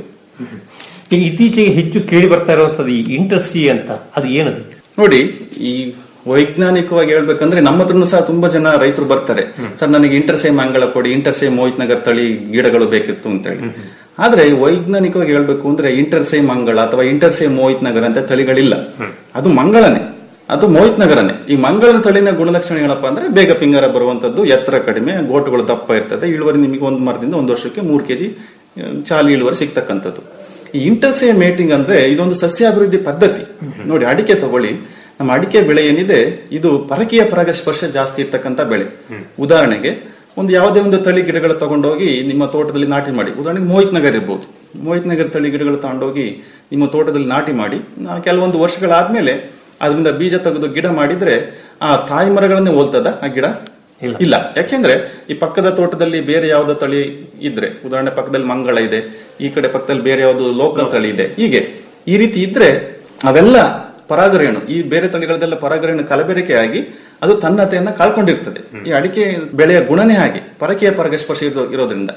ಈಗ ಇತ್ತೀಚೆಗೆ ಹೆಚ್ಚು ಕೇಳಿ ಬರ್ತಾ ಇರುವಂತದ್ದು ಈ ಇಂಟರ್ಸಿ ಅಂತ ಅದು ಏನದು ನೋಡಿ ಈ ವೈಜ್ಞಾನಿಕವಾಗಿ ಹೇಳ್ಬೇಕಂದ್ರೆ ನಮ್ಮ ಹತ್ರನು ಸಹ ತುಂಬಾ ಜನ ರೈತರು ಬರ್ತಾರೆ ಸರ್ ನನಗೆ ಇಂಟರ್ಸೇ ಮಂಗಳ ಕೊಡಿ ಇಂಟರ್ಸೇ ಮೋಹಿತ್ ನಗರ್ ತಳಿ ಗಿಡಗಳು ಬೇಕಿತ್ತು ಅಂತ ಹೇಳಿ ಆದ್ರೆ ವೈಜ್ಞಾನಿಕವಾಗಿ ಹೇಳ್ಬೇಕು ಅಂದ್ರೆ ಇಂಟರ್ಸೇ ಮಂಗಳ ಅಥವಾ ಇಂಟರ್ಸೇ ಮೋಹಿತ್ ನಗರ್ ಅಂತ ತಳಿಗಳಿಲ್ಲ ಅದು ಮಂಗಳನೇ ಅದು ಮೋಹಿತ್ ನಗರನೇ ಈ ಮಂಗಳದ ತಳಿನ ಗುಣಲಕ್ಷಣ ಏನಪ್ಪ ಅಂದ್ರೆ ಬೇಗ ಪಿಂಗರ ಬರುವಂತದ್ದು ಎತ್ತರ ಕಡಿಮೆ ಗೋಟುಗಳು ದಪ್ಪ ಇರ್ತದೆ ಇಳುವರಿ ನಿಮಗೆ ಒಂದು ಮರದಿಂದ ಒಂದು ವರ್ಷಕ್ಕೆ ಮೂರು ಕೆಜಿ ಚಾಲಿ ಇಳುವರಿ ಸಿಗ್ತಕ್ಕಂಥದ್ದು ಈ ಇಂಟರ್ಸೇ ಮೇಟಿಂಗ್ ಅಂದ್ರೆ ಇದೊಂದು ಸಸ್ಯಾಭಿವೃದ್ಧಿ ಪದ್ಧತಿ ನೋಡಿ ಅಡಿಕೆ ತಗೊಳ್ಳಿ ನಮ್ಮ ಅಡಿಕೆ ಬೆಳೆ ಏನಿದೆ ಇದು ಪರಕೀಯ ಪರಾಗಸ್ಪರ್ಶ ಜಾಸ್ತಿ ಇರ್ತಕ್ಕಂಥ ಬೆಳೆ ಉದಾಹರಣೆಗೆ ಒಂದು ಯಾವುದೇ ಒಂದು ತಳಿ ಗಿಡಗಳು ತಗೊಂಡೋಗಿ ನಿಮ್ಮ ತೋಟದಲ್ಲಿ ನಾಟಿ ಮಾಡಿ ಉದಾಹರಣೆಗೆ ಮೋಹಿತ್ ನಗರ್ ಇರ್ಬೋದು ಮೋಹಿತ್ ನಗರ್ ತಳಿ ಗಿಡಗಳು ತಗೊಂಡೋಗಿ ನಿಮ್ಮ ತೋಟದಲ್ಲಿ ನಾಟಿ ಮಾಡಿ ಆ, ಕೆಲವೊಂದು ವರ್ಷಗಳಾದ್ಮೇಲೆ ಅದರಿಂದ ಬೀಜ ತೆಗೆದು ಗಿಡ ಮಾಡಿದ್ರೆ ಆ ತಾಯಿ ಮರಗಳನ್ನೇ ಹೋಲ್ತದ ಆ ಗಿಡ ಇಲ್ಲ ಯಾಕೆಂದ್ರೆ ಈ ಪಕ್ಕದ ತೋಟದಲ್ಲಿ ಬೇರೆ ಯಾವ್ದೋ ತಳಿ ಇದ್ರೆ ಉದಾಹರಣೆ ಪಕ್ಕದಲ್ಲಿ ಮಂಗಳ ಇದೆ ಈ ಕಡೆ ಪಕ್ಕದಲ್ಲಿ ಬೇರೆ ಯಾವ್ದು ಲೋಕಲ್ ತಳಿ ಇದೆ ಹೀಗೆ ಈ ರೀತಿ ಇದ್ರೆ ಅವೆಲ್ಲ ಪರಾಗರೇಣು ಈ ಬೇರೆ ತಳಿಗಳದೆಲ್ಲ ಪರಾಗರೇಣು ಕಲಬೆರಕೆ ಆಗಿ ಅದು ತನ್ನತೆಯನ್ನ ಕಳ್ಕೊಂಡಿರ್ತದೆ ಈ ಅಡಿಕೆ ಬೆಳೆಯ ಗುಣನೇ ಹಾಗೆ ಪರಕೀಯ ಪರಾಗಸ್ಪರ್ಶ ಇರೋ- ಇರೋದ್ರಿಂದ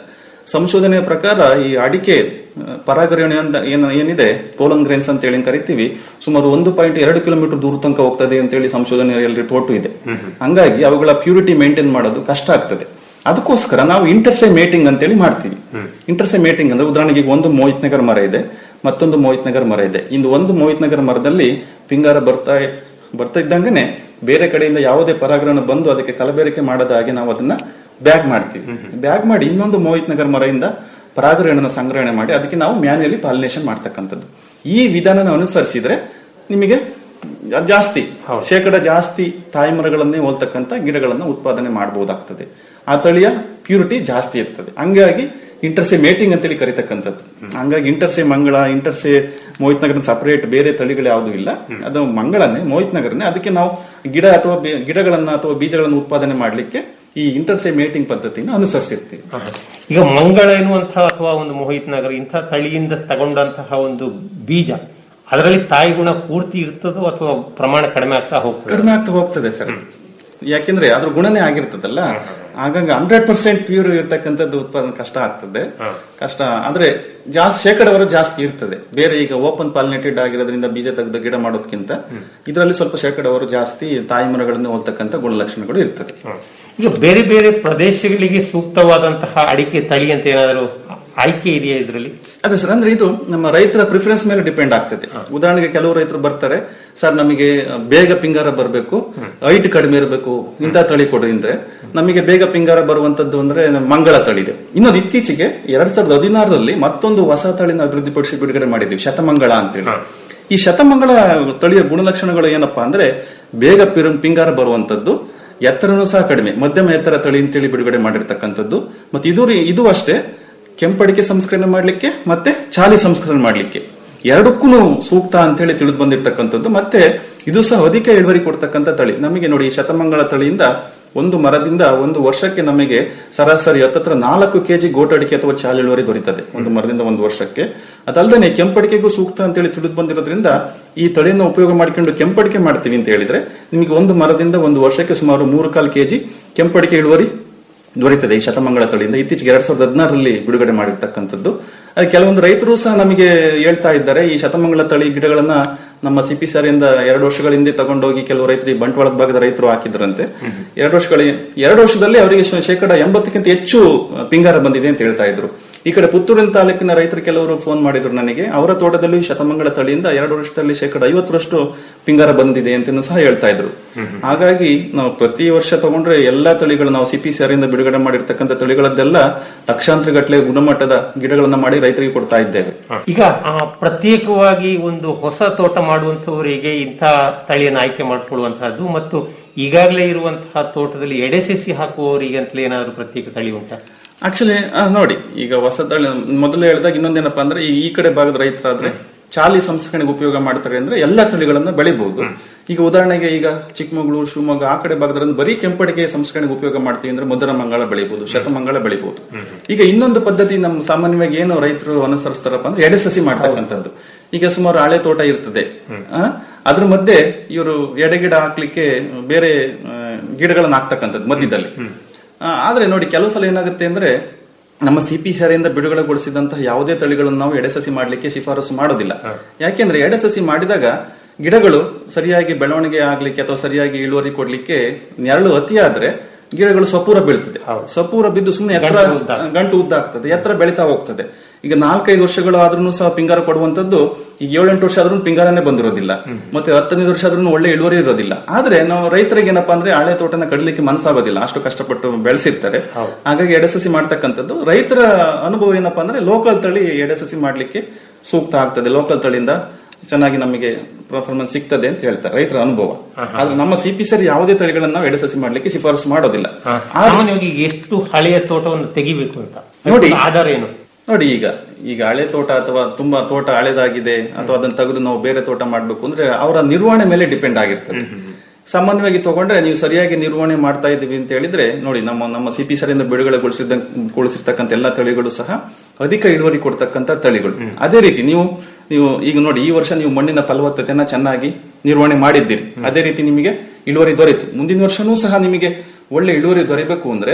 ಸಂಶೋಧನೆಯ ಪ್ರಕಾರ ಈ ಅಡಿಕೆ ಆ, ಪರಾಗರಣೆ ಅಂತ ಏನ ಏನಿದೆ ಪೋಲನ್ ಗ್ರೇನ್ಸ್ ಅಂತ ಹೇಳಿ ಕರಿತೀವಿ ಸುಮಾರು ಒಂದು ಪಾಯಿಂಟ್ ಎರಡು ಕಿಲೋಮೀಟರ್ ದೂರ ತನಕ ಹೋಗ್ತದೆ ಅಂತ ಹೇಳಿ ಸಂಶೋಧನೆಯಲ್ಲಿ ರಿಪೋರ್ಟ್ ಇದೆ ಹಂಗಾಗಿ ಅವುಗಳ ಪ್ಯೂರಿಟಿ ಮೇಂಟೈನ್ ಮಾಡೋದು ಕಷ್ಟ ಆಗ್ತದೆ ಅದಕ್ಕೋಸ್ಕರ ನಾವು ಇಂಟರ್ಸೆ ಮೇಟಿಂಗ್ ಅಂತೇಳಿ ಮಾಡ್ತೀವಿ ಇಂಟರ್ಸೆ ಮೇಟಿಂಗ್ ಅಂದ್ರೆ ಉದಾಹರಣೆಗೆ ಈಗ ಒಂದು ಮೋಹಿತ್ ನಗರ್ ಮರ ಇದೆ ಮತ್ತೊಂದು ಮೋಹಿತ್ ನಗರ್ ಮರ ಇದೆ ಇಂದು ಒಂದು ಮೋಹಿತ್ ನಗರ್ ಮರದಲ್ಲಿ ಪಿಂಗಾರ ಬರ್ತಾ ಬರ್ತಾ ಇದ್ದಂಗೆನೆ ಬೇರೆ ಕಡೆಯಿಂದ ಯಾವುದೇ ಪರಾಗರಣ ಬಂದು ಅದಕ್ಕೆ ಕಲಬೆರಕೆ ಮಾಡದ ಹಾಗೆ ನಾವು ಅದನ್ನ ಬ್ಯಾಗ್ ಮಾಡ್ತೀವಿ ಬ್ಯಾಗ್ ಮಾಡಿ ಇನ್ನೊಂದು ಮೋಹಿತ್ ನಗರ್ ಮರದಿಂದ ಪರಾಗರಣನ ಸಂಗ್ರಹಣೆ ಮಾಡಿ ಅದಕ್ಕೆ ನಾವು ಮ್ಯಾನ್ಯಲಿ ಪಾಲಿನೇಷನ್ ಮಾಡ್ತಕ್ಕಂಥದ್ದು ಈ ವಿಧಾನನ ಅನುಸರಿಸಿದ್ರೆ ನಿಮಗೆ ಜಾ- ಜಾಸ್ತಿ ಶೇಕಡ ಜಾಸ್ತಿ ತಾಯಿ ಮರಗಳನ್ನೇ ಹೋಲ್ತಕ್ಕಂಥ ಗಿಡಗಳನ್ನ ಉತ್ಪಾದನೆ ಮಾಡಬಹುದಾಗ್ತದೆ ಆ ತಳಿಯ ಪ್ಯೂರಿಟಿ ಜಾಸ್ತಿ ಇರ್ತದೆ ಹಂಗಾಗಿ ಇಂಟರ್ಸೆ ಮೇಟಿಂಗ್ ಅಂತೇಳಿ ಕರಿತಕ್ಕಂಥದ್ದು ಹಂಗಾಗಿ ಇಂಟರ್ಸೆ ಮಂಗಳ ಇಂಟರ್ಸೆ ಮೋಹಿತ್ ನಗರ ಸಪರೇಟ್ ಬೇರೆ ತಳಿಗಳು ಯಾವುದೂ ಇಲ್ಲ ಅದು ಮಂಗಳನ್ನೇ ಮೋಹಿತ್ ನಗರನೇ ಅದಕ್ಕೆ ನಾವು ಗಿಡ ಅಥವಾ ಬೆ- ಗಿಡಗಳನ್ನ ಅಥವಾ ಬೀಜಗಳನ್ನು ಉತ್ಪಾದನೆ ಮಾಡಲಿಕ್ಕೆ ಈ ಇಂಟರ್ಸೆ ಮೇಟಿಂಗ್ ಪದ್ಧತಿನ ಅನುಸರಿಸಿರ್ತೀವಿ ಈಗ ಮಂಗಳ ಎನ್ನುವಂತಹ ಅಥವಾ ಒಂದು ಮೋಹಿತ್ ನಗರ ಇಂಥ ತಳಿಯಿಂದ ತಗೊಂಡಂತಹ ಒಂದು ಬೀಜ ಅದರಲ್ಲಿ ತಾಯಿ ಗುಣ ಪೂರ್ತಿ ಇರ್ತದೋ ಅಥವಾ ಪ್ರಮಾಣ ಕಡಿಮೆ ಆಗ್ತಾ ಹೋಗ್ತದೆ ಕಡಿಮೆ ಆಗ್ತಾ ಹೋಗ್ತದೆ ಸರ್ ಯಾಕೆಂದ್ರೆ ಅದ್ರ ಗುಣನೇ ಆಗಿರ್ತದಲ್ಲ ಹಾಗಾಗಿ ಹಂಡ್ರೆಡ್ ಪರ್ಸೆಂಟ್ ಪ್ಯೂರ್ ಇರ್ತಕ್ಕಂಥದ್ದು ಉತ್ಪಾದನೆ ಕಷ್ಟ ಆಗ್ತದೆ ಕಷ್ಟ ಆದ್ರೆ ಜಾಸ್ತಿ ಶೇಕಡವರು ಜಾಸ್ತಿ ಇರ್ತದೆ ಬೇರೆ ಈಗ ಓಪನ್ ಪಾಲಿನೇಟೆಡ್ ಆಗಿರೋದ್ರಿಂದ ಬೀಜ ತೆಗೆದು ಗಿಡ ಮಾಡೋದಕ್ಕಿಂತ ಇದರಲ್ಲಿ ಸ್ವಲ್ಪ ಶೇಕಡವರು ಜಾಸ್ತಿ ತಾಯಿ ಮರಗಳನ್ನು ಹೋಲ್ತಕ್ಕಂಥ ಗುಣಲಕ್ಷಣಗಳು ಇರ್ತದೆ ಈಗ ಬೇರೆ ಬೇರೆ ಪ್ರದೇಶಗಳಿಗೆ ಸೂಕ್ತವಾದಂತಹ ಅಡಿಕೆ ತಳಿ ಅಂತ ಏನಾದರೂ ಆಯ್ಕೆ ಇದೆಯಾ ಇದರಲ್ಲಿ ಅದೇ ಸರ್ ಅಂದ್ರೆ ಇದು ನಮ್ಮ ರೈತರ ಪ್ರಿಫರೆನ್ಸ್ ಮೇಲೆ ಡಿಪೆಂಡ್ ಆಗ್ತದೆ ಉದಾಹರಣೆಗೆ ಕೆಲವು ರೈತರು ಬರ್ತಾರೆ ಸರ್ ನಮಗೆ ಬೇಗ ಪಿಂಗಾರ ಬರಬೇಕು ಹೈಟ್ ಕಡಿಮೆ ಇರಬೇಕು ಇಂಥ ತಳಿ ಕೊಡ್ರಿ ಅಂದ್ರೆ ನಮಗೆ ಬೇಗ ಪಿಂಗಾರ ಬರುವಂತದ್ದು ಅಂದ್ರೆ ನಮ್ಮ ಮಂಗಳ ತಳಿ ಇದೆ ಇನ್ನೊಂದು ಇತ್ತೀಚೆಗೆ ಎರಡ್ ಸಾವಿರದ ಹದಿನಾರರಲ್ಲಿ ಮತ್ತೊಂದು ಹೊಸ ತಳಿನ ಅಭಿವೃದ್ಧಿಪಡಿಸಿ ಬಿಡುಗಡೆ ಮಾಡಿದ್ವಿ ಶತಮಂಗಳ ಅಂತೇಳಿ ಈ ಶತಮಂಗಳ ತಳಿಯ ಗುಣಲಕ್ಷಣಗಳು ಏನಪ್ಪಾ ಅಂದ್ರೆ ಬೇಗ ಪಿರ- ಪಿಂಗಾರ ಬರುವಂತದ್ದು ಎತ್ತರನೂ ಸಹ ಕಡಿಮೆ ಮಧ್ಯಮ ಎತ್ತರ ತಳಿ ಅಂತೇಳಿ ಬಿಡುಗಡೆ ಮಾಡಿರ್ತಕ್ಕಂಥದ್ದು ಮತ್ತೆ ಇದು ರೀ- ಇದು ಅಷ್ಟೇ ಕೆಂಪಡಿಕೆ ಸಂಸ್ಕರಣೆ ಮಾಡ್ಲಿಕ್ಕೆ ಮತ್ತೆ ಚಾಲಿ ಸಂಸ್ಕರಣೆ ಮಾಡ್ಲಿಕ್ಕೆ ಎರಡಕ್ಕೂ ಸೂಕ್ತ ಅಂತೇಳಿ ತಿಳಿದು ಬಂದಿರತಕ್ಕಂಥದ್ದು ಮತ್ತೆ ಇದು ಸಹ ಅಧಿಕ ಇಳುವರಿ ಕೊಡ್ತಕ್ಕಂಥ ತಳಿ ನಮಗೆ ನೋಡಿ ಈ ಶತಮಂಗಳ ತಳಿಯಿಂದ ಒಂದು ಮರದಿಂದ ಒಂದು ವರ್ಷಕ್ಕೆ ನಮಗೆ ಸರಾಸರಿ ಹತ್ತತ್ರ ನಾಲ್ಕು ಕೆಜಿ ಗೋಟಡಿಕೆ ಅಥವಾ ಚಾಲ್ ಇಳುವರಿ ದೊರೀತದೆ ಒಂದು ಮರದಿಂದ ಒಂದು ವರ್ಷಕ್ಕೆ ಅದಲ್ಲದೆ ಕೆಂಪಡಿಕೆಗೂ ಸೂಕ್ತ ಅಂತೇಳಿ ತಿಳಿದು ಬಂದಿರೋದ್ರಿಂದ ಈ ತಳಿಯನ್ನು ಉಪಯೋಗ ಮಾಡಿಕೊಂಡು ಕೆಂಪಡಿಕೆ ಮಾಡ್ತೀವಿ ಅಂತ ಹೇಳಿದ್ರೆ ನಿಮಗೆ ಒಂದು ಮರದಿಂದ ಒಂದು ವರ್ಷಕ್ಕೆ ಸುಮಾರು ಮೂರು ಕಾಲು ಕೆಜಿ ಕೆಂಪಡಿಕೆ ಇಳುವರಿ ದೊರೆಯುತ್ತದೆ ಈ ಶತಮಂಗಳ ತಳಿಯಿಂದ ಇತ್ತೀಚೆಗೆ ಎರಡ್ ಸಾವಿರದ ಹದಿನಾರರಲ್ಲಿ ಬಿಡುಗಡೆ ಮಾಡಿರ್ತಕ್ಕಂಥದ್ದು ಅದು ಕೆಲವೊಂದು ರೈತರು ಸಹ ನಮಗೆ ಹೇಳ್ತಾ ಇದ್ದಾರೆ ಈ ಶತಮಂಗಳ ತಳಿ ಗಿಡಗಳನ್ನ ನಮ್ಮ ಸಿ ಪಿ ಇಂದ ಎರಡು ವರ್ಷಗಳ ಹಿಂದೆ ತಗೊಂಡೋಗಿ ಕೆಲವು ರೈತರು ಈ ಬಂಟ್ವಾಳದ ಭಾಗದ ರೈತರು ಹಾಕಿದ್ರಂತೆ ಎರಡು ವರ್ಷಗಳ ಎರಡು ವರ್ಷದಲ್ಲಿ ಅವರಿಗೆ ಶೇ- ಶೇಕಡ ಎಂಬತ್ತಕ್ಕಿಂತ ಹೆಚ್ಚು ಪಿಂಗಾರ ಬಂದಿದೆ ಅಂತ ಹೇಳ್ತಾ ಇದ್ರು ಈ ಕಡೆ ಪುತ್ತೂರಿನ ತಾಲೂಕಿನ ರೈತರು ಕೆಲವರು ಫೋನ್ ಮಾಡಿದ್ರು ನನಗೆ ಅವರ ತೋಟದಲ್ಲೂ ಈ ಶತಮಂಗಳ ತಳಿಯಿಂದ ಎರಡು ವರ್ಷದಲ್ಲಿ ಶೇಕಡ ಐವತ್ತರಷ್ಟು ಪಿಂಗಾರ ಬಂದಿದೆ ಅಂತನೂ ಸಹ ಹೇಳ್ತಾ ಇದ್ರು ಹಾಗಾಗಿ ನಾವು ಪ್ರತಿ ವರ್ಷ ತಗೊಂಡ್ರೆ ಎಲ್ಲಾ ತಳಿಗಳು ನಾವು ಸಿಪಿಸಿಆರ್ ಇಂದ ಬಿಡುಗಡೆ ಮಾಡಿರ್ತಕ್ಕಂಥ ತಳಿಗಳದ್ದೆಲ್ಲ ಲಕ್ಷಾಂತರ ಗಟ್ಟಲೆ ಗುಣಮಟ್ಟದ ಗಿಡಗಳನ್ನ ಮಾಡಿ ರೈತರಿಗೆ ಕೊಡ್ತಾ ಇದ್ದೇವೆ ಈಗ ಆ, ಪ್ರತ್ಯೇಕವಾಗಿ ಒಂದು ಹೊಸ ತೋಟ ಮಾಡುವಂತವರಿಗೆ ಇಂಥ ತಳಿಯನ್ನು ಆಯ್ಕೆ ಮಾಡಿಕೊಳ್ಳುವಂತಹದ್ದು ಮತ್ತು ಈಗಾಗಲೇ ಇರುವಂತಹ ತೋಟದಲ್ಲಿ ಎಡೆಸೆಸಿ ಹಾಕುವವರಿಗೆ ಅಂತಲೇ ಏನಾದರೂ ಪ್ರತ್ಯೇಕ ತಳಿ ಉಂಟಾ ಆಕ್ಚುಲಿ ನೋಡಿ ಈಗ ಹೊಸ ತಳಿ ಮೊದಲು ಹೇಳಿದಾಗ ಇನ್ನೊಂದೇನಪ್ಪಾ ಅಂದ್ರೆ ಈ ಈ ಕಡೆ ಭಾಗದ ರೈತರಾದ್ರೆ ಚಾಲಿ ಸಂಸ್ಕರಣೆಗೆ ಉಪಯೋಗ ಮಾಡ್ತಾರೆ ಅಂದ್ರೆ ಎಲ್ಲಾ ತಳಿಗಳನ್ನ ಬೆಳಿಬಹುದು ಈಗ ಉದಾಹರಣೆಗೆ ಈಗ ಚಿಕ್ಕಮಗಳೂರು ಶಿವಮೊಗ್ಗ ಆ ಕಡೆ ಭಾಗದಲ್ಲಿ ಬರೀ ಕೆಂಪಡಿಗೆ ಸಂಸ್ಕರಣೆಗೆ ಉಪಯೋಗ ಮಾಡ್ತೀವಿ ಅಂದ್ರೆ ಮಧುರ ಮಂಗಳ ಬೆಳಿಬಹುದು ಶತಮಂಗಳ ಬೆಳಿಬಹುದು ಈಗ ಇನ್ನೊಂದು ಪದ್ಧತಿ ನಮ್ಮ ಸಾಮಾನ್ಯವಾಗಿ ಏನು ರೈತರು ಅನುಸರಿಸ್ತಾರಪ್ಪ ಅಂದ್ರೆ ಎಡೆ ಸಸಿ ಮಾಡ್ತಕ್ಕಂಥದ್ದು ಈಗ ಸುಮಾರು ಹಳೆ ತೋಟ ಇರ್ತದೆ ಆ, ಅದ್ರ ಮಧ್ಯೆ ಇವರು ಎಡೆಗಿಡ ಹಾಕ್ಲಿಕ್ಕೆ ಬೇರೆ ಆ, ಗಿಡಗಳನ್ನ ಹಾಕ್ತಕ್ಕಂಥದ್ದು ಮಧ್ಯದಲ್ಲಿ ಆ, ಆದ್ರೆ ನೋಡಿ ಕೆಲವು ಸಲ ಏನಾಗುತ್ತೆ ಅಂದ್ರೆ ನಮ್ಮ ಸಿ ಪಿ ಇಂದ ಬಿಡುಗಡೆಗೊಳಿಸಿದಂತಹ ಯಾವುದೇ ತಳಿಗಳನ್ನು ನಾವು ಎಡೆಸಸಿ ಮಾಡ್ಲಿಕ್ಕೆ ಶಿಫಾರಸು ಮಾಡೋದಿಲ್ಲ ಯಾಕೆಂದ್ರೆ ಎಡೆಸಸಿ ಮಾಡಿದಾಗ ಗಿಡಗಳು ಸರಿಯಾಗಿ ಬೆಳವಣಿಗೆ ಆಗ್ಲಿಕ್ಕೆ ಅಥವಾ ಸರಿಯಾಗಿ ಇಳುವರಿ ಕೊಡ್ಲಿಕ್ಕೆ ನೆರಳು ಅತಿಯಾದ್ರೆ ಗಿಡಗಳು ಸಪೂರ ಬೀಳ್ತದೆ ಸಪೂರ ಬಿದ್ದು ಸುಮ್ಮನೆ ಎತ್ತರ ಗಂಟು ಉದ್ದ. ಗಂಟು ಉದ್ದ ಆಗ್ತದೆ ಎತ್ತರ ಬೆಳಿತಾ ಹೋಗ್ತದೆ ಈಗ ನಾಲ್ಕೈದು ವರ್ಷಗಳು ಆದ್ರೂ ಸಹ ಪಿಂಗಾರ ಕೊಡುವಂತದ್ದು ಈಗ ಏಳೆಂಟು ವರ್ಷ ಆದ್ರೂ ಪಿಂಗಾರನೇ ಬಂದಿರೋದಿಲ್ಲ ಮತ್ತೆ ಹತ್ತನೈದು ವರ್ಷ ಆದ್ರೂ ಒಳ್ಳೆ ಇಳುವರಿ ಇರೋದಿಲ್ಲ ಆದ್ರೆ ನಾವು ರೈತರಿಗೆ ಏನಪ್ಪಾ ಅಂದ್ರೆ ಹಳೆ ತೋಟನ ಕಡ್ಲಿಕ್ಕೆ ಮನಸ್ಸಾಗೋದಿಲ್ಲ ಅಷ್ಟು ಕಷ್ಟಪಟ್ಟು ಬೆಳೆಸಿರ್ತಾರೆ ಹಾಗಾಗಿ ಎಡೆಸಸಿ ಮಾಡ್ತಕ್ಕಂಥದ್ದು ರೈತರ ಅನುಭವ ಏನಪ್ಪಾ ಅಂದ್ರೆ ಲೋಕಲ್ ತಳಿ ಎಡೆಸಸಿ ಮಾಡ್ಲಿಕ್ಕೆ ಸೂಕ್ತ ಆಗ್ತದೆ ಲೋಕಲ್ ತಳಿಯಿಂದ ಚೆನ್ನಾಗಿ ನಮಗೆ ಪರ್ಫಾರ್ಮೆನ್ಸ್ ಸಿಗ್ತದೆ ಅಂತ ಹೇಳ್ತಾರೆ ರೈತರ ಅನುಭವ ಆದ್ರೆ ನಮ್ಮ ಸಿಪಿ ಸರಿ ಯಾವುದೇ ತಳಿಗಳನ್ನ ನಾವು ಎಡೆಸಸಿ ಮಾಡ್ಲಿಕ್ಕೆ ಶಿಫಾರಸು ಮಾಡೋದಿಲ್ಲ ಆ, ಆದ್ರೆ- ಸಾಮಾನ್ಯವಾಗಿ ಎಷ್ಟು ಹಳೆಯ ತೋಟವನ್ನು ತೆಗಿಬೇಕು ಅಂತ ನೋಡಿ. ಆಧಾರ ಏನು ನೋಡಿ ಈಗ ಈಗ ಹಳೆ ತೋಟ ಅಥವಾ ತುಂಬಾ ತೋಟ ಹಳೆದಾಗಿದೆ ಅಥವಾ ಅದನ್ನ ತೆಗೆದು ನಾವು ಬೇರೆ ತೋಟ ಮಾಡ್ಬೇಕು ಅಂದ್ರೆ ಅವರ ನಿರ್ವಹಣೆ ಮೇಲೆ ಡಿಪೆಂಡ್ ಆಗಿರ್ತದೆ ಸಾಮಾನ್ಯವಾಗಿ ತಗೊಂಡ್ರೆ ನೀವು ಸರಿಯಾಗಿ ನಿರ್ವಹಣೆ ಮಾಡ್ತಾ ಇದೀವಿ ಅಂತ ಹೇಳಿದ್ರೆ ನೋಡಿ ನಮ್ಮ ನಮ್ಮ ಸಿಪಿ ಸರಿಂದ ಬಿಡುಗಡೆಗೊಳಿಸಿದ ಗೊಳಿಸಿರ್ತಕ್ಕಂಥ ಎಲ್ಲಾ ತಳಿಗಳು ಸಹ ಅಧಿಕ ಇಳುವರಿ ಕೊಡ್ತಕ್ಕಂಥ ತಳಿಗಳು ಅದೇ ರೀತಿ ನೀವು ನೀವು ಈಗ ನೋಡಿ ಈ ವರ್ಷ ನೀವು ಮಣ್ಣಿನ ಫಲವತ್ತತೆಯನ್ನ ಚೆನ್ನಾಗಿ ನಿರ್ವಹಣೆ ಮಾಡಿದ್ದೀರಿ ಅದೇ ರೀತಿ ನಿಮಗೆ ಇಳುವರಿ ದೊರೆಯಿತು ಮುಂದಿನ ವರ್ಷನೂ ಸಹ ನಿಮಗೆ ಒಳ್ಳೆ ಇಳುವರಿ ದೊರೆಯಬೇಕು ಅಂದ್ರೆ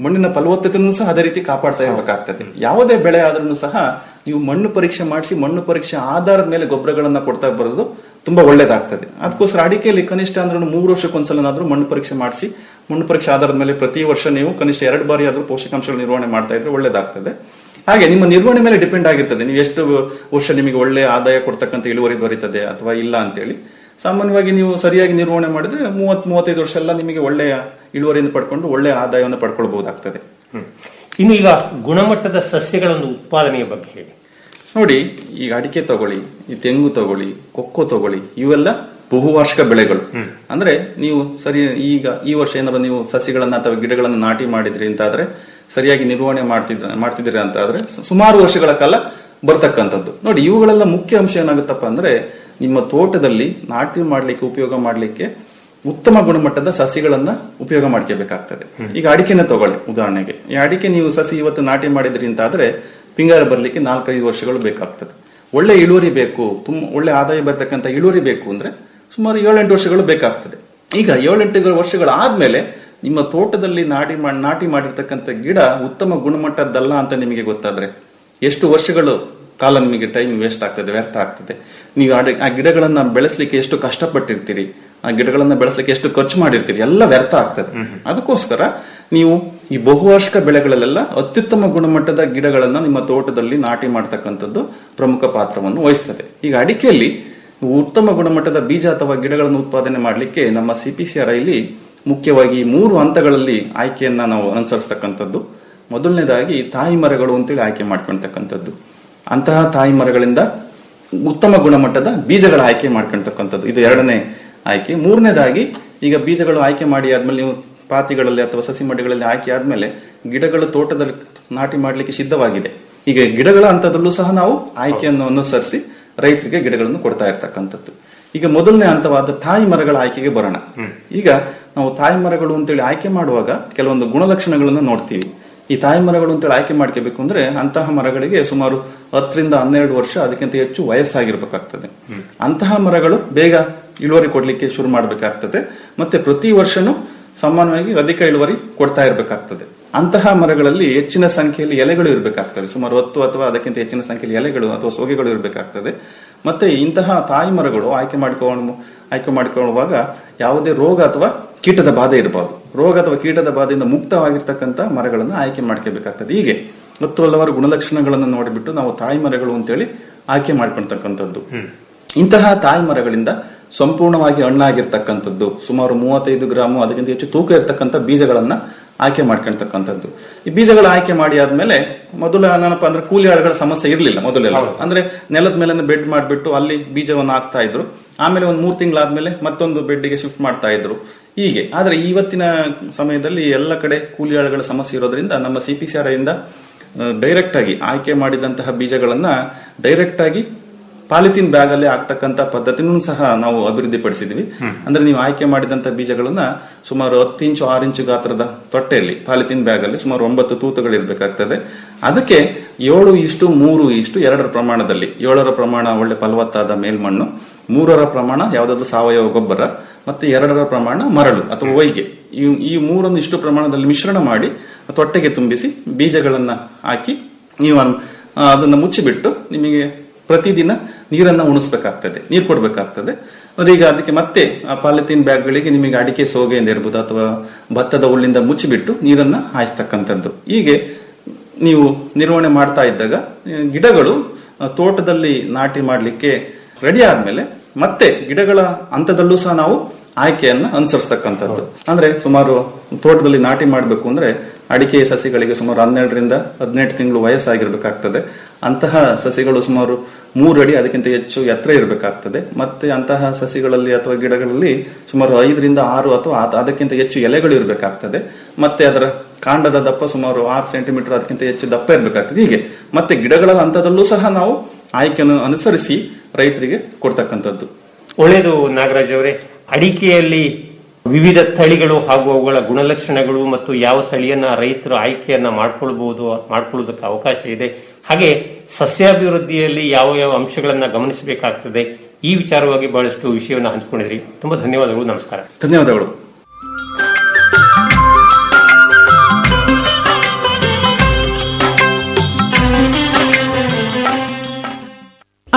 ಮಣ್ಣಿನ ಫಲವತ್ತತೆನೂ ಸಹ ಅದೇ ರೀತಿ ಕಾಪಾಡ್ತಾ ಇರಬೇಕಾಗ್ತದೆ ಯಾವುದೇ ಬೆಳೆ ಆದ್ರೂ ಸಹ ನೀವು ಮಣ್ಣು ಪರೀಕ್ಷೆ ಮಾಡಿಸಿ ಮಣ್ಣು ಪರೀಕ್ಷೆ ಆಧಾರದ ಮೇಲೆ ಗೊಬ್ಬರಗಳನ್ನ ಕೊಡ್ತಾ ಬರೋದು ತುಂಬಾ ಒಳ್ಳೇದಾಗ್ತದೆ ಅದಕ್ಕೋಸ್ಕರ ಅಡಿಕೆಯಲ್ಲಿ ಕನಿಷ್ಠ ಅಂದ್ರೆ ಮೂರು ವರ್ಷಕ್ಕೊಂದ್ಸಲನಾದ್ರೂ ಮಣ್ಣು ಪರೀಕ್ಷೆ ಮಾಡಿಸಿ ಮಣ್ಣು ಪರೀಕ್ಷೆ ಆಧಾರದ ಮೇಲೆ ಪ್ರತಿ ವರ್ಷ ನೀವು ಕನಿಷ್ಠ ಎರಡು ಬಾರಿ ಆದ್ರೂ ಪೋಷಕಾಂಶಗಳ ನಿರ್ವಹಣೆ ಮಾಡ್ತಾ ಇದ್ರೆ ಒಳ್ಳೇದಾಗ್ತದೆ ಹಾಗೆ ನಿಮ್ಮ ನಿರ್ವಹಣೆ ಮೇಲೆ ಡಿಪೆಂಡ್ ಆಗಿರ್ತದೆ ನೀವು ಎಷ್ಟು ವರ್ಷ ನಿಮಗೆ ಒಳ್ಳೆ ಆದಾಯ ಕೊಡ್ತಕ್ಕಂಥ ಇಳುವರಿ ದೊರೀತದೆ ಅಥವಾ ಇಲ್ಲ ಅಂತೇಳಿ ಸಾಮಾನ್ಯವಾಗಿ ನೀವು ಸರಿಯಾಗಿ ನಿರ್ವಹಣೆ ಮಾಡಿದ್ರೆ ಮೂವತ್ ಮೂವತ್ತೈದು ವರ್ಷ ಎಲ್ಲ ನಿಮಗೆ ಒಳ್ಳೆಯ ಇಳುವರಿಯನ್ನು ಪಡ್ಕೊಂಡು ಒಳ್ಳೆಯ ಆದಾಯವನ್ನು ಪಡ್ಕೊಳ್ಬಹುದಾಗ್ತದೆ ಹ್ಮ್. ಇನ್ನು ಈಗ ಗುಣಮಟ್ಟದ ಸಸ್ಯಗಳ ಒಂದು ಉತ್ಪಾದನೆಯ ಬಗ್ಗೆ ಹೇಳಿ ನೋಡಿ ಈಗ ಅಡಿಕೆ ತಗೊಳ್ಳಿ ಈ ತೆಂಗು ತಗೊಳ್ಳಿ ಕೊಕ್ಕೋ ತಗೊಳ್ಳಿ ಇವೆಲ್ಲ ಬಹುವಾರ್ಷಿಕ ಬೆಳೆಗಳು ಅಂದ್ರೆ ನೀವು ಸರಿ ಈಗ ಈ ವರ್ಷ ಏನಾದ್ರು ನೀವು ಸಸಿಗಳನ್ನ ಅಥವಾ ಗಿಡಗಳನ್ನ ನಾಟಿ ಮಾಡಿದ್ರಿ ಅಂತಾದ್ರೆ ಸರಿಯಾಗಿ ನಿರ್ವಹಣೆ ಮಾಡ್ತಿದ್ರ ಮಾಡ್ತಿದ್ದೀರಿ ಅಂತ ಆದ್ರೆ ಸು- ಸುಮಾರು ವರ್ಷಗಳ ಕಾಲ ಬರ್ತಕ್ಕಂಥದ್ದು ನೋಡಿ ಇವುಗಳೆಲ್ಲ ಮುಖ್ಯ ಅಂಶ ಏನಾಗುತ್ತಪ್ಪ ಅಂದ್ರೆ ನಿಮ್ಮ ತೋಟದಲ್ಲಿ ನಾಟಿ ಮಾಡ್ಲಿಕ್ಕೆ ಉಪಯೋಗ ಮಾಡ್ಲಿಕ್ಕೆ ಉತ್ತಮ ಗುಣಮಟ್ಟದ ಸಸಿಗಳನ್ನ ಉಪಯೋಗ ಮಾಡ್ಕೋಬೇಕಾಗ್ತದೆ ಈಗ ಅಡಿಕೆನ ತಗೊಳ್ಳಿ ಉದಾಹರಣೆಗೆ ಈ ಅಡಿಕೆ ನೀವು ಸಸಿ ಇವತ್ತು ನಾಟಿ ಮಾಡಿದ್ರಿ ಅಂತ ಆದ್ರೆ ಪಿಂಗಾರ ಬರ್ಲಿಕ್ಕೆ ನಾಲ್ಕೈದು ವರ್ಷಗಳು ಬೇಕಾಗ್ತದೆ ಒಳ್ಳೆ ಇಳುವರಿ ಬೇಕು ತುಂಬ ಒಳ್ಳೆ ಆದಾಯ ಬರ್ತಕ್ಕಂಥ ಇಳುವರಿ ಬೇಕು ಅಂದ್ರೆ ಸುಮಾರು ಏಳೆಂಟು ವರ್ಷಗಳು ಬೇಕಾಗ್ತದೆ ಈಗ ಏಳೆಂಟು ವರ್ಷಗಳಾದ್ಮೇಲೆ ನಿಮ್ಮ ತೋಟದಲ್ಲಿ ನಾಟಿ ಮಾಡಿ ನಾಟಿ ಮಾಡಿರ್ತಕ್ಕಂಥ ಗಿಡ ಉತ್ತಮ ಗುಣಮಟ್ಟದ್ದಲ್ಲ ಅಂತ ನಿಮಗೆ ಗೊತ್ತಾದ್ರೆ ಎಷ್ಟು ವರ್ಷಗಳು ಕಾಲ ನಿಮಗೆ ಟೈಮ್ ವೇಸ್ಟ್ ಆಗ್ತದೆ ವ್ಯರ್ಥ ಆಗ್ತದೆ ನೀವು ಆ ಡಿ- ಆ ಗಿಡಗಳನ್ನ ಬೆಳೆಸಲಿಕ್ಕೆ ಎಷ್ಟು ಕಷ್ಟಪಟ್ಟಿರ್ತೀರಿ ಆ ಗಿಡಗಳನ್ನ ಬೆಳೆಸಲಿಕ್ಕೆ ಎಷ್ಟು ಖರ್ಚು ಮಾಡಿರ್ತೀರಿ ಎಲ್ಲ ವ್ಯರ್ಥ ಆಗ್ತದೆ ಅದಕ್ಕೋಸ್ಕರ ನೀವು ಈ ಬಹುವಾರ್ಷಿಕ ಬೆಳೆಗಳಲ್ಲೆಲ್ಲ ಅತ್ಯುತ್ತಮ ಗುಣಮಟ್ಟದ ಗಿಡಗಳನ್ನ ನಿಮ್ಮ ತೋಟದಲ್ಲಿ ನಾಟಿ ಮಾಡ್ತಕ್ಕಂಥದ್ದು ಪ್ರಮುಖ ಪಾತ್ರವನ್ನು ವಹಿಸ್ತದೆ ಈಗ ಅಡಿಕೆಯಲ್ಲಿ ಉತ್ತಮ ಗುಣಮಟ್ಟದ ಬೀಜ ಅಥವಾ ಗಿಡಗಳನ್ನು ಉತ್ಪಾದನೆ ಮಾಡಲಿಕ್ಕೆ ನಮ್ಮ ಸಿಪಿಸಿಆರ್ ಇಲ್ಲಿ ಮುಖ್ಯವಾಗಿ ಈ ಮೂರು ಹಂತಗಳಲ್ಲಿ ಆಯ್ಕೆಯನ್ನ ನಾವು ಅನುಸರಿಸ್ತಕ್ಕಂಥದ್ದು ಮೊದಲನೇದಾಗಿ ತಾಯಿ ಮರಗಳು ಅಂತೇಳಿ ಆಯ್ಕೆ ಮಾಡ್ಕೊಳ್ತಕ್ಕಂಥದ್ದು ಅಂತಹ ತಾಯಿ ಮರಗಳಿಂದ ಉತ್ತಮ ಗುಣಮಟ್ಟದ ಬೀಜಗಳ ಆಯ್ಕೆ ಮಾಡ್ಕೊಳ್ತಕ್ಕಂಥದ್ದು ಇದು ಎರಡನೇ ಆಯ್ಕೆ ಮೂರನೇದಾಗಿ ಈಗ ಬೀಜಗಳು ಆಯ್ಕೆ ಮಾಡಿ ಆದ್ಮೇಲೆ ನೀವು ಪಾತಿಗಳಲ್ಲಿ ಅಥವಾ ಸಸಿ ಮಡಿಗಳಲ್ಲಿ ಆಯ್ಕೆ ಆದ್ಮೇಲೆ ಗಿಡಗಳು ತೋಟದಲ್ಲಿ ನಾಟಿ ಮಾಡಲಿಕ್ಕೆ ಸಿದ್ಧವಾಗಿದೆ ಈಗ ಗಿಡಗಳ ಹಂತದಲ್ಲೂ ಸಹ ನಾವು ಆಯ್ಕೆಯನ್ನು ಅನುಸರಿಸಿ ರೈತರಿಗೆ ಗಿಡಗಳನ್ನು ಕೊಡ್ತಾ ಇರ್ತಕ್ಕಂಥದ್ದು ಈಗ ಮೊದಲನೇ ಹಂತವಾದ ತಾಯಿ ಮರಗಳ ಆಯ್ಕೆಗೆ ಬರೋಣ ಈಗ ನಾವು ತಾಯಿ ಮರಗಳು ಅಂತೇಳಿ ಆಯ್ಕೆ ಮಾಡುವಾಗ ಕೆಲವೊಂದು ಗುಣಲಕ್ಷಣಗಳನ್ನು ನೋಡ್ತೀವಿ ಈ ತಾಯಿ ಮರಗಳು ಅಂತೇಳಿ ಆಯ್ಕೆ ಮಾಡ್ಕೋಬೇಕು ಅಂದ್ರೆ ಅಂತಹ ಮರಗಳಿಗೆ ಸುಮಾರು ಹತ್ತರಿಂದ ಹನ್ನೆರಡು ವರ್ಷ ಅದಕ್ಕಿಂತ ಹೆಚ್ಚು ವಯಸ್ಸಾಗಿರ್ಬೇಕಾಗ್ತದೆ ಅಂತಹ ಮರಗಳು ಬೇಗ ಇಳುವರಿ ಕೊಡ್ಲಿಕ್ಕೆ ಶುರು ಮಾಡಬೇಕಾಗ್ತದೆ ಮತ್ತೆ ಪ್ರತಿ ವರ್ಷನೂ ಸಾಮಾನ್ಯವಾಗಿ ಅಧಿಕ ಇಳುವರಿ ಕೊಡ್ತಾ ಇರಬೇಕಾಗ್ತದೆ ಅಂತಹ ಮರಗಳಲ್ಲಿ ಹೆಚ್ಚಿನ ಸಂಖ್ಯೆಯಲ್ಲಿ ಎಲೆಗಳು ಇರಬೇಕಾಗ್ತದೆ ಸುಮಾರು ಹತ್ತು ಅಥವಾ ಅದಕ್ಕಿಂತ ಹೆಚ್ಚಿನ ಸಂಖ್ಯೆಯಲ್ಲಿ ಎಲೆಗಳು ಅಥವಾ ಸೋಗೆಗಳು ಇರಬೇಕಾಗ್ತದೆ ಮತ್ತೆ ಇಂತಹ ತಾಯಿ ಮರಗಳು ಆಯ್ಕೆ ಮಾಡಿಕೊಂಡು ಆಯ್ಕೆ ಮಾಡಿಕೊಳ್ಳುವಾಗ ಯಾವುದೇ ರೋಗ ಅಥವಾ ಕೀಟದ ಬಾಧೆ ಇರಬಾರ್ದು ರೋಗ ಅಥವಾ ಕೀಟದ ಬಾಧೆಯಿಂದ ಮುಕ್ತವಾಗಿರ್ತಕ್ಕಂಥ ಮರಗಳನ್ನು ಆಯ್ಕೆ ಮಾಡ್ಕೋಬೇಕಾಗ್ತದೆ ಹೀಗೆ ಹತ್ತು ಹಲವಾರು ಗುಣಲಕ್ಷಣಗಳನ್ನು ನೋಡಿಬಿಟ್ಟು ನಾವು ತಾಯಿ ಮರಗಳು ಅಂತೇಳಿ ಆಯ್ಕೆ ಮಾಡ್ಕೊಳ್ತಕ್ಕಂಥದ್ದು ಇಂತಹ ತಾಯಿ ಮರಗಳಿಂದ ಸಂಪೂರ್ಣವಾಗಿ ಹಣ್ಣಾಗಿರ್ತಕ್ಕಂಥದ್ದು ಸುಮಾರು ಮೂವತ್ತೈದು ಗ್ರಾಮು ಅದಕ್ಕಿಂತ ಹೆಚ್ಚು ತೂಕ ಇರ್ತಕ್ಕಂಥ ಬೀಜಗಳನ್ನ ಆಯ್ಕೆ ಮಾಡ್ಕೊಳ್ತಕ್ಕಂಥದ್ದು ಈ ಬೀಜಗಳ ಆಯ್ಕೆ ಮಾಡಿ ಆದ್ಮೇಲೆ ಮೊದಲು ಏನಪ್ಪ ಅಂದ್ರೆ ಕೂಲಿ ಆಳುಗಳ ಸಮಸ್ಯೆ ಇರಲಿಲ್ಲ ಮೊದಲೆಲ್ಲ ಅಂದ್ರೆ ನೆಲದ ಮೇಲೆ ಬೆಡ್ ಮಾಡಿಬಿಟ್ಟು ಅಲ್ಲಿ ಬೀಜವನ್ನು ಹಾಕ್ತಾ ಇದ್ರು ಆಮೇಲೆ ಒಂದು ಮೂರು ತಿಂಗಳಾದ್ಮೇಲೆ ಮತ್ತೊಂದು ಬೆಡ್ಗೆ ಶಿಫ್ಟ್ ಮಾಡ್ತಾ ಇದ್ರು ಹೀಗೆ ಆದ್ರೆ ಇವತ್ತಿನ ಸಮಯದಲ್ಲಿ ಎಲ್ಲ ಕಡೆ ಕೂಲಿ ಆಳುಗಳ ಸಮಸ್ಯೆ ಇರೋದ್ರಿಂದ ನಮ್ಮ ಸಿ ಪಿ ಸಿ ಆರ್ ಇಂದ ಡೈರೆಕ್ಟ್ ಆಗಿ ಆಯ್ಕೆ ಮಾಡಿದಂತಹ ಬೀಜಗಳನ್ನ ಡೈರೆಕ್ಟ್ ಆಗಿ ಪಾಲಿಥಿನ್ ಬ್ಯಾಗ್ ಅಲ್ಲಿ ಹಾಕ್ತಕ್ಕಂತ ಪದ್ಧತಿನೂ ಸಹ ನಾವು ಅಭಿವೃದ್ಧಿ ಪಡಿಸಿದ್ವಿ ಅಂದ್ರೆ ನೀವು ಆಯ್ಕೆ ಮಾಡಿದಂತ ಬೀಜಗಳನ್ನ ಸುಮಾರು ಹತ್ತು ಇಂಚು ಆರು ಇಂಚು ಗಾತ್ರದ ತೊಟ್ಟೆಯಲ್ಲಿ ಪಾಲಿಥಿನ್ ಬ್ಯಾಗ್ ಅಲ್ಲಿ ಸುಮಾರು ಒಂಬತ್ತು ತೂತುಗಳು ಇರ್ಬೇಕಾಗ್ತದೆ ಅದಕ್ಕೆ ಏಳು ಇಷ್ಟು ಮೂರು ಇಷ್ಟು ಎರಡರ ಪ್ರಮಾಣದಲ್ಲಿ ಏಳರ ಪ್ರಮಾಣ ಒಳ್ಳೆ ಫಲವತ್ತಾದ ಮೇಲ್ಮಣ್ಣು ಮೂರರ ಪ್ರಮಾಣ ಯಾವ್ದಾದ್ರು ಸಾವಯವ ಗೊಬ್ಬರ ಮತ್ತೆ ಎರಡರ ಪ್ರಮಾಣ ಮರಳು ಅಥವಾ ಒಯ್ಗೆ ಈ ಈ ಮೂರನ್ನು ಇಷ್ಟು ಪ್ರಮಾಣದಲ್ಲಿ ಮಿಶ್ರಣ ಮಾಡಿ ತೊಟ್ಟೆಗೆ ತುಂಬಿಸಿ ಬೀಜಗಳನ್ನ ಹಾಕಿ ನೀವು ಅನ್- ಆ, ಅದನ್ನ ಮುಚ್ಚಿಬಿಟ್ಟು ನಿಮಗೆ ಪ್ರತಿದಿನ ನೀರನ್ನ ಉಣಿಸ್ಬೇಕಾಗ್ತದೆ ನೀರು ಕೊಡ್ಬೇಕಾಗ್ತದೆ ಅಂದ್ರೆ ಈಗ ಅದಕ್ಕೆ ಮತ್ತೆ ಆ ಪಾಲಿಥೀನ್ ಬ್ಯಾಗ್ಗಳಿಗೆ ನಿಮಗೆ ಅಡಿಕೆ ಸೋಗೆಯಿಂದ ಇರ್ಬೋದು ಅಥವಾ ಭತ್ತದ ಹುಲ್ಲಿಂದ ಮುಚ್ಚಿಬಿಟ್ಟು ನೀರನ್ನ ಹಾಯಿಸ್ತಕ್ಕಂಥದ್ದು ಹೀಗೆ ನೀವು ನಿರ್ವಹಣೆ ಮಾಡ್ತಾ ಇದ್ದಾಗ ಆ, ಗಿಡಗಳು ಆ, ತೋಟದಲ್ಲಿ ನಾಟಿ ಮಾಡಲಿಕ್ಕೆ ರೆಡಿ ಆದ್ಮೇಲೆ ಮತ್ತೆ ಗಿಡಗಳ ಹಂತದಲ್ಲೂ ಸಹ ನಾವು ಆಯ್ಕೆಯನ್ನ ಅನುಸರಿಸ್ತಕ್ಕಂಥದ್ದು ಅಂದ್ರೆ ಸುಮಾರು ತೋಟದಲ್ಲಿ ನಾಟಿ ಮಾಡಬೇಕು ಅಂದ್ರೆ ಅಡಿಕೆ ಸಸಿಗಳಿಗೆ ಸುಮಾರು ಹನ್ನೆರಡರಿಂದ ಹದಿನೆಂಟು ತಿಂಗಳು ವಯಸ್ಸಾಗಿರ್ಬೇಕಾಗ್ತದೆ ಅಂತಹ ಸಸಿಗಳು ಸುಮಾರು ಮೂರು ಅಡಿ ಅದಕ್ಕಿಂತ ಹೆಚ್ಚು ಎತ್ತರ ಇರಬೇಕಾಗ್ತದೆ ಮತ್ತೆ ಅಂತಹ ಸಸಿಗಳಲ್ಲಿ ಅಥವಾ ಗಿಡಗಳಲ್ಲಿ ಸುಮಾರು ಐದರಿಂದ ಆರು ಅಥವಾ ಅದ್- ಅದಕ್ಕಿಂತ ಹೆಚ್ಚು ಎಲೆಗಳು ಇರಬೇಕಾಗ್ತದೆ ಮತ್ತೆ ಅದರ ಕಾಂಡದ ದಪ್ಪ ಸುಮಾರು ಆರು ಸೆಂಟಿಮೀಟರ್ ಅದಕ್ಕಿಂತ ಹೆಚ್ಚು ದಪ್ಪ ಇರಬೇಕಾಗ್ತದೆ ಹೀಗೆ ಮತ್ತೆ ಗಿಡಗಳ ಹಂತದಲ್ಲೂ ಸಹ ನಾವು ಆಯ್ಕೆಯನ್ನು ಅನುಸರಿಸಿ ರೈತರಿಗೆ ಕೊಡ್ತಕ್ಕಂಥದ್ದು ಒಳ್ಳೆಯದು ನಾಗರಾಜ್ ಅವರೇ ಅಡಿಕೆಯಲ್ಲಿ ವಿವಿಧ ತಳಿಗಳು ಹಾಗೂ ಅವುಗಳ ಗುಣಲಕ್ಷಣಗಳು ಮತ್ತು ಯಾವ ತಳಿಯನ್ನ ರೈತರು ಆಯ್ಕೆಯನ್ನ ಮಾಡ್ಕೊಳ್ಬಹುದು ಮಾಡ್ಕೊಳ್ಳೋದಕ್ಕೆ ಅವಕಾಶ ಇದೆ ಹಾಗೆ ಸಸ್ಯಾಭಿವೃದ್ಧಿಯಲ್ಲಿ ಯಾವ ಯಾವ ಅಂಶಗಳನ್ನ ಗಮನಿಸಬೇಕಾಗ್ತದೆ ಈ ವಿಚಾರವಾಗಿ ಬಹಳಷ್ಟು ವಿಷಯವನ್ನು ಹಂಚಿಕೊಂಡಿದ್ರಿ ತುಂಬಾ ಧನ್ಯವಾದಗಳು ನಮಸ್ಕಾರ ಧನ್ಯವಾದಗಳು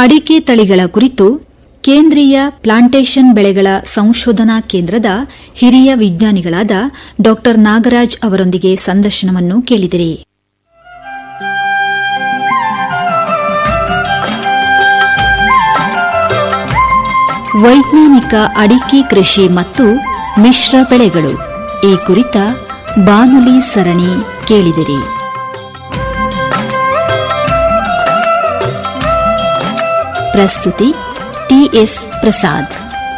ಅಡಿಕೆ ತಳಿಗಳ ಕುರಿತು ಕೇಂದ್ರೀಯ ಪ್ಲಾಂಟೇಷನ್ ಬೆಳೆಗಳ ಸಂಶೋಧನಾ ಕೇಂದ್ರದ ಹಿರಿಯ ವಿಜ್ಞಾನಿಗಳಾದ ಡಾ ನಾಗರಾಜ್ ಅವರೊಂದಿಗೆ ಸಂದರ್ಶನವನ್ನು ಕೇಳಿದಿರಿ ವೈಜ್ಞಾನಿಕ ಅಡಿಕೆ ಕೃಷಿ ಮತ್ತು ಮಿಶ್ರ ಬೆಳೆಗಳು ಈ ಕುರಿತ ಬಾನುಲಿ ಸರಣಿ ಕೇಳಿದಿರಿ ಪ್ರಸ್ತುತಿ ಟಿಎಸ್ ಪ್ರಸಾದ್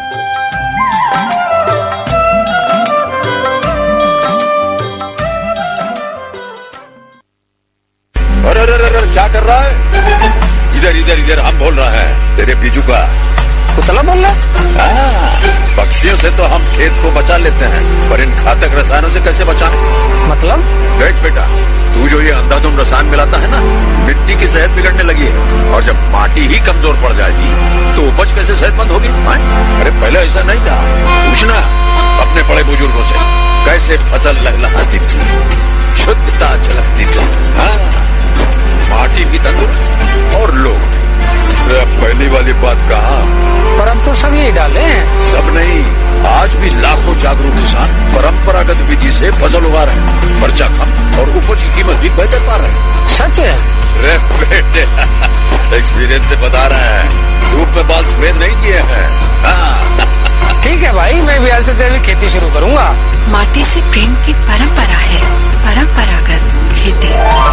अरे अरे अरे अरे, क्या कर रहा है इधर इधर इधर हम बोल रहा है तेरे बीजू का कुतला बोल रहा हाँ, पक्षियों से तो हम खेत को बचा लेते हैं पर इन घातक रसायनों से कैसे बचाएं? मतलब देख बेटा तू जो ये अंधाधुंध रसायन मिलाता है ना मिट्टी की सेहत बिगड़ने लगी है और जब माटी ही कमजोर पड़ जाएगी तो उपज कैसे सेहतमंद होगी हाँ? अरे पहले ऐसा नहीं था पूछना अपने बड़े बुजुर्गों से कैसे फसल लहलहाती थी शुद्धता झलकती थी हाँ, माटी भी तंदुरुस्त और लोग भी। अरे अब पहली वाली बात कहा पर हम तो सब यही डाले हैं सब नहीं आज भी लाखों जागरूक किसान परंपरागत विधि से फसल उगा रहे हैं खर्चा कम और उपज की कीमत भी बेहतर पा रहे हैं सच है अरे बेटे एक्सपीरियंस से बता रहे हैं धूप में बाल सफेद नहीं किए हैं हाँ, ठीक है भाई मैं भी आज से जैविक खेती शुरू करूंगा माटी से प्रेम की परंपरा है परंपरागत खेती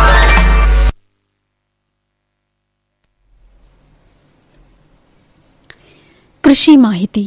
ಕೃಷಿ ಮಾಹಿತಿ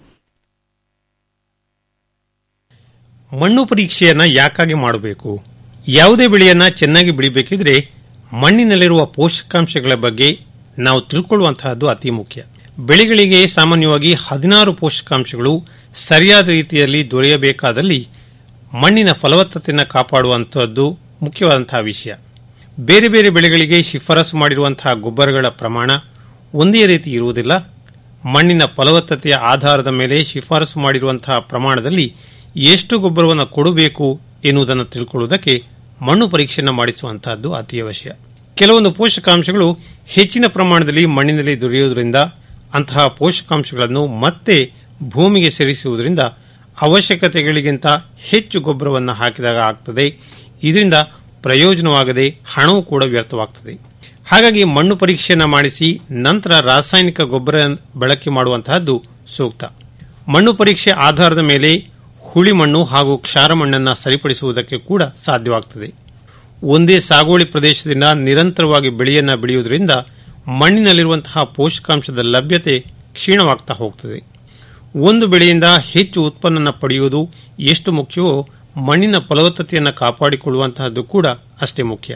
ಮಣ್ಣು ಪರೀಕ್ಷೆಯನ್ನ ಯಾಕಾಗಿ ಮಾಡಬೇಕು ಯಾವುದೇ ಬೆಳೆಯನ್ನ ಚೆನ್ನಾಗಿ ಬೆಳಿಬೇಕಿದ್ರೆ ಮಣ್ಣಿನಲ್ಲಿರುವ ಪೋಷಕಾಂಶಗಳ ಬಗ್ಗೆ ನಾವು ತಿಳ್ಕೊಳ್ಳುವಂತಹದ್ದು ಅತಿ ಮುಖ್ಯ ಬೆಳೆಗಳಿಗೆ ಸಾಮಾನ್ಯವಾಗಿ ಹದಿನಾರು ಪೋಷಕಾಂಶಗಳು ಸರಿಯಾದ ರೀತಿಯಲ್ಲಿ ದೊರೆಯಬೇಕಾದಲ್ಲಿ ಮಣ್ಣಿನ ಫಲವತ್ತತೆಯನ್ನು ಕಾಪಾಡುವಂತಹದ್ದು ಮುಖ್ಯವಾದಂತಹ ವಿಷಯ ಬೇರೆ ಬೇರೆ ಬೆಳೆಗಳಿಗೆ ಶಿಫಾರಸು ಮಾಡಿರುವಂತಹ ಗೊಬ್ಬರಗಳ ಪ್ರಮಾಣ ಒಂದೇ ರೀತಿ ಇರುವುದಿಲ್ಲ ಮಣ್ಣಿನ ಫಲವತ್ತತೆಯ ಆಧಾರದ ಮೇಲೆ ಶಿಫಾರಸು ಮಾಡಿರುವಂತಹ ಪ್ರಮಾಣದಲ್ಲಿ ಎಷ್ಟು ಗೊಬ್ಬರವನ್ನು ಕೊಡಬೇಕು ಎನ್ನುವುದನ್ನು ತಿಳ್ಕೊಳ್ಳುವುದಕ್ಕೆ ಮಣ್ಣು ಪರೀಕ್ಷೆಯನ್ನು ಮಾಡಿಸುವಂತಹದ್ದು ಅತಿ ಅವಶ್ಯ ಕೆಲವೊಂದು ಪೋಷಕಾಂಶಗಳು ಹೆಚ್ಚಿನ ಪ್ರಮಾಣದಲ್ಲಿ ಮಣ್ಣಿನಲ್ಲಿ ದೊರೆಯುವುದರಿಂದ ಅಂತಹ ಪೋಷಕಾಂಶಗಳನ್ನು ಮತ್ತೆ ಭೂಮಿಗೆ ಸೇರಿಸುವುದರಿಂದ ಅವಶ್ಯಕತೆಗಳಿಗಿಂತ ಹೆಚ್ಚು ಗೊಬ್ಬರವನ್ನು ಹಾಕಿದಾಗ ಆಗ್ತದೆ ಇದರಿಂದ ಪ್ರಯೋಜನವಾಗದೆ ಹಣವೂ ಕೂಡ ವ್ಯರ್ಥವಾಗ್ತದೆ ಹಾಗಾಗಿ ಮಣ್ಣು ಪರೀಕ್ಷೆಯನ್ನು ಮಾಡಿಸಿ ನಂತರ ರಾಸಾಯನಿಕ ಗೊಬ್ಬರ ಬಳಕೆ ಮಾಡುವಂತಹದ್ದು ಸೂಕ್ತ ಮಣ್ಣು ಪರೀಕ್ಷೆ ಆಧಾರದ ಮೇಲೆ ಹುಳಿ ಮಣ್ಣು ಹಾಗೂ ಕ್ಷಾರ ಮಣ್ಣನ್ನು ಸರಿಪಡಿಸುವುದಕ್ಕೆ ಕೂಡ ಸಾಧ್ಯವಾಗುತ್ತದೆ ಒಂದೇ ಸಾಗುವಳಿ ಪ್ರದೇಶದಿಂದ ನಿರಂತರವಾಗಿ ಬೆಳೆಯನ್ನ ಬೆಳೆಯುವುದರಿಂದ ಮಣ್ಣಿನಲ್ಲಿರುವಂತಹ ಪೋಷಕಾಂಶದ ಲಭ್ಯತೆ ಕ್ಷೀಣವಾಗ್ತಾ ಹೋಗ್ತದೆ ಒಂದು ಬೆಳೆಯಿಂದ ಹೆಚ್ಚು ಉತ್ಪನ್ನ ಪಡೆಯುವುದು ಎಷ್ಟು ಮುಖ್ಯವೋ ಮಣ್ಣಿನ ಫಲವತ್ತತೆಯನ್ನು ಕಾಪಾಡಿಕೊಳ್ಳುವಂತಹದ್ದು ಕೂಡ ಅಷ್ಟೇ ಮುಖ್ಯ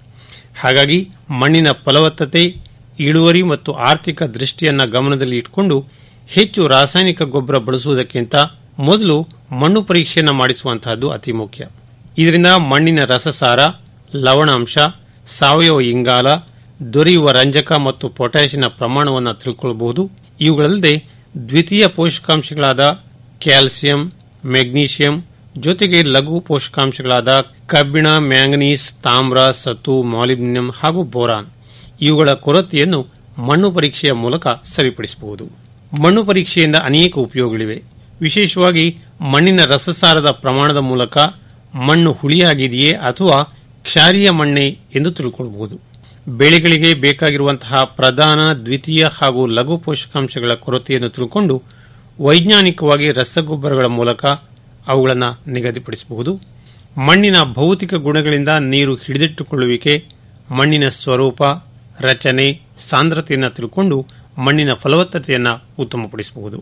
ಹಾಗಾಗಿ ಮಣ್ಣಿನ ಫಲವತ್ತತೆ ಇಳುವರಿ ಮತ್ತು ಆರ್ಥಿಕ ದೃಷ್ಟಿಯನ್ನ ಗಮನದಲ್ಲಿ ಇಟ್ಟುಕೊಂಡು ಹೆಚ್ಚು ರಾಸಾಯನಿಕ ಗೊಬ್ಬರ ಬಳಸುವುದಕ್ಕಿಂತ ಮೊದಲು ಮಣ್ಣು ಪರೀಕ್ಷೆಯನ್ನು ಮಾಡಿಸುವಂತಹದ್ದು ಅತಿ ಮುಖ್ಯ ಇದರಿಂದ ಮಣ್ಣಿನ ರಸಸಾರ ಲವಣಾಂಶ ಸಾವಯವ ಇಂಗಾಲ ದೊರೆಯುವ ರಂಜಕ ಮತ್ತು ಪೊಟ್ಯಾಷಿಯನ ಪ್ರಮಾಣವನ್ನು ತಿಳ್ಕೊಳ್ಳಬಹುದು ಇವುಗಳಲ್ಲದೆ ದ್ವಿತೀಯ ಪೋಷಕಾಂಶಗಳಾದ ಕ್ಯಾಲ್ಸಿಯಂ ಮೆಗ್ನೀಷಿಯಂ ಜೊತೆಗೆ ಲಘು ಪೋಷಕಾಂಶಗಳಾದ ಕಬ್ಬಿಣ ಮ್ಯಾಂಗನೀಸ್ ತಾಮ್ರ ಸತು ಮಾಲಿಬ್ನಿಯಂ ಹಾಗೂ ಬೋರಾನ್ ಇವುಗಳ ಕೊರತೆಯನ್ನು ಮಣ್ಣು ಪರೀಕ್ಷೆಯ ಮೂಲಕ ಸರಿಪಡಿಸಬಹುದು ಮಣ್ಣು ಪರೀಕ್ಷೆಯಿಂದ ಅನೇಕ ಉಪಯೋಗಗಳಿವೆ ವಿಶೇಷವಾಗಿ ಮಣ್ಣಿನ ರಸಸಾರದ ಪ್ರಮಾಣದ ಮೂಲಕ ಮಣ್ಣು ಹುಳಿಯಾಗಿದೆಯೇ ಅಥವಾ ಕ್ಷಾರೀಯ ಮಣ್ಣೆ ಎಂದು ತಿಳ್ಕೊಳ್ಳಬಹುದು ಬೆಳೆಗಳಿಗೆ ಬೇಕಾಗಿರುವಂತಹ ಪ್ರಧಾನ ದ್ವಿತೀಯ ಹಾಗೂ ಲಘು ಪೋಷಕಾಂಶಗಳ ಕೊರತೆಯನ್ನು ತಿಳ್ಕೊಂಡು ವೈಜ್ಞಾನಿಕವಾಗಿ ರಸಗೊಬ್ಬರಗಳ ಮೂಲಕ ಅವುಗಳನ್ನು ನಿಗದಿಪಡಿಸಬಹುದು ಮಣ್ಣಿನ ಭೌತಿಕ ಗುಣಗಳಿಂದ ನೀರು ಹಿಡಿದಿಟ್ಟುಕೊಳ್ಳುವಿಕೆ ಮಣ್ಣಿನ ಸ್ವರೂಪ ರಚನೆ ಸಾಂದ್ರತೆಯನ್ನು ತಿಳ್ಕೊಂಡು ಮಣ್ಣಿನ ಫಲವತ್ತತೆಯನ್ನು ಉತ್ತಮಪಡಿಸಬಹುದು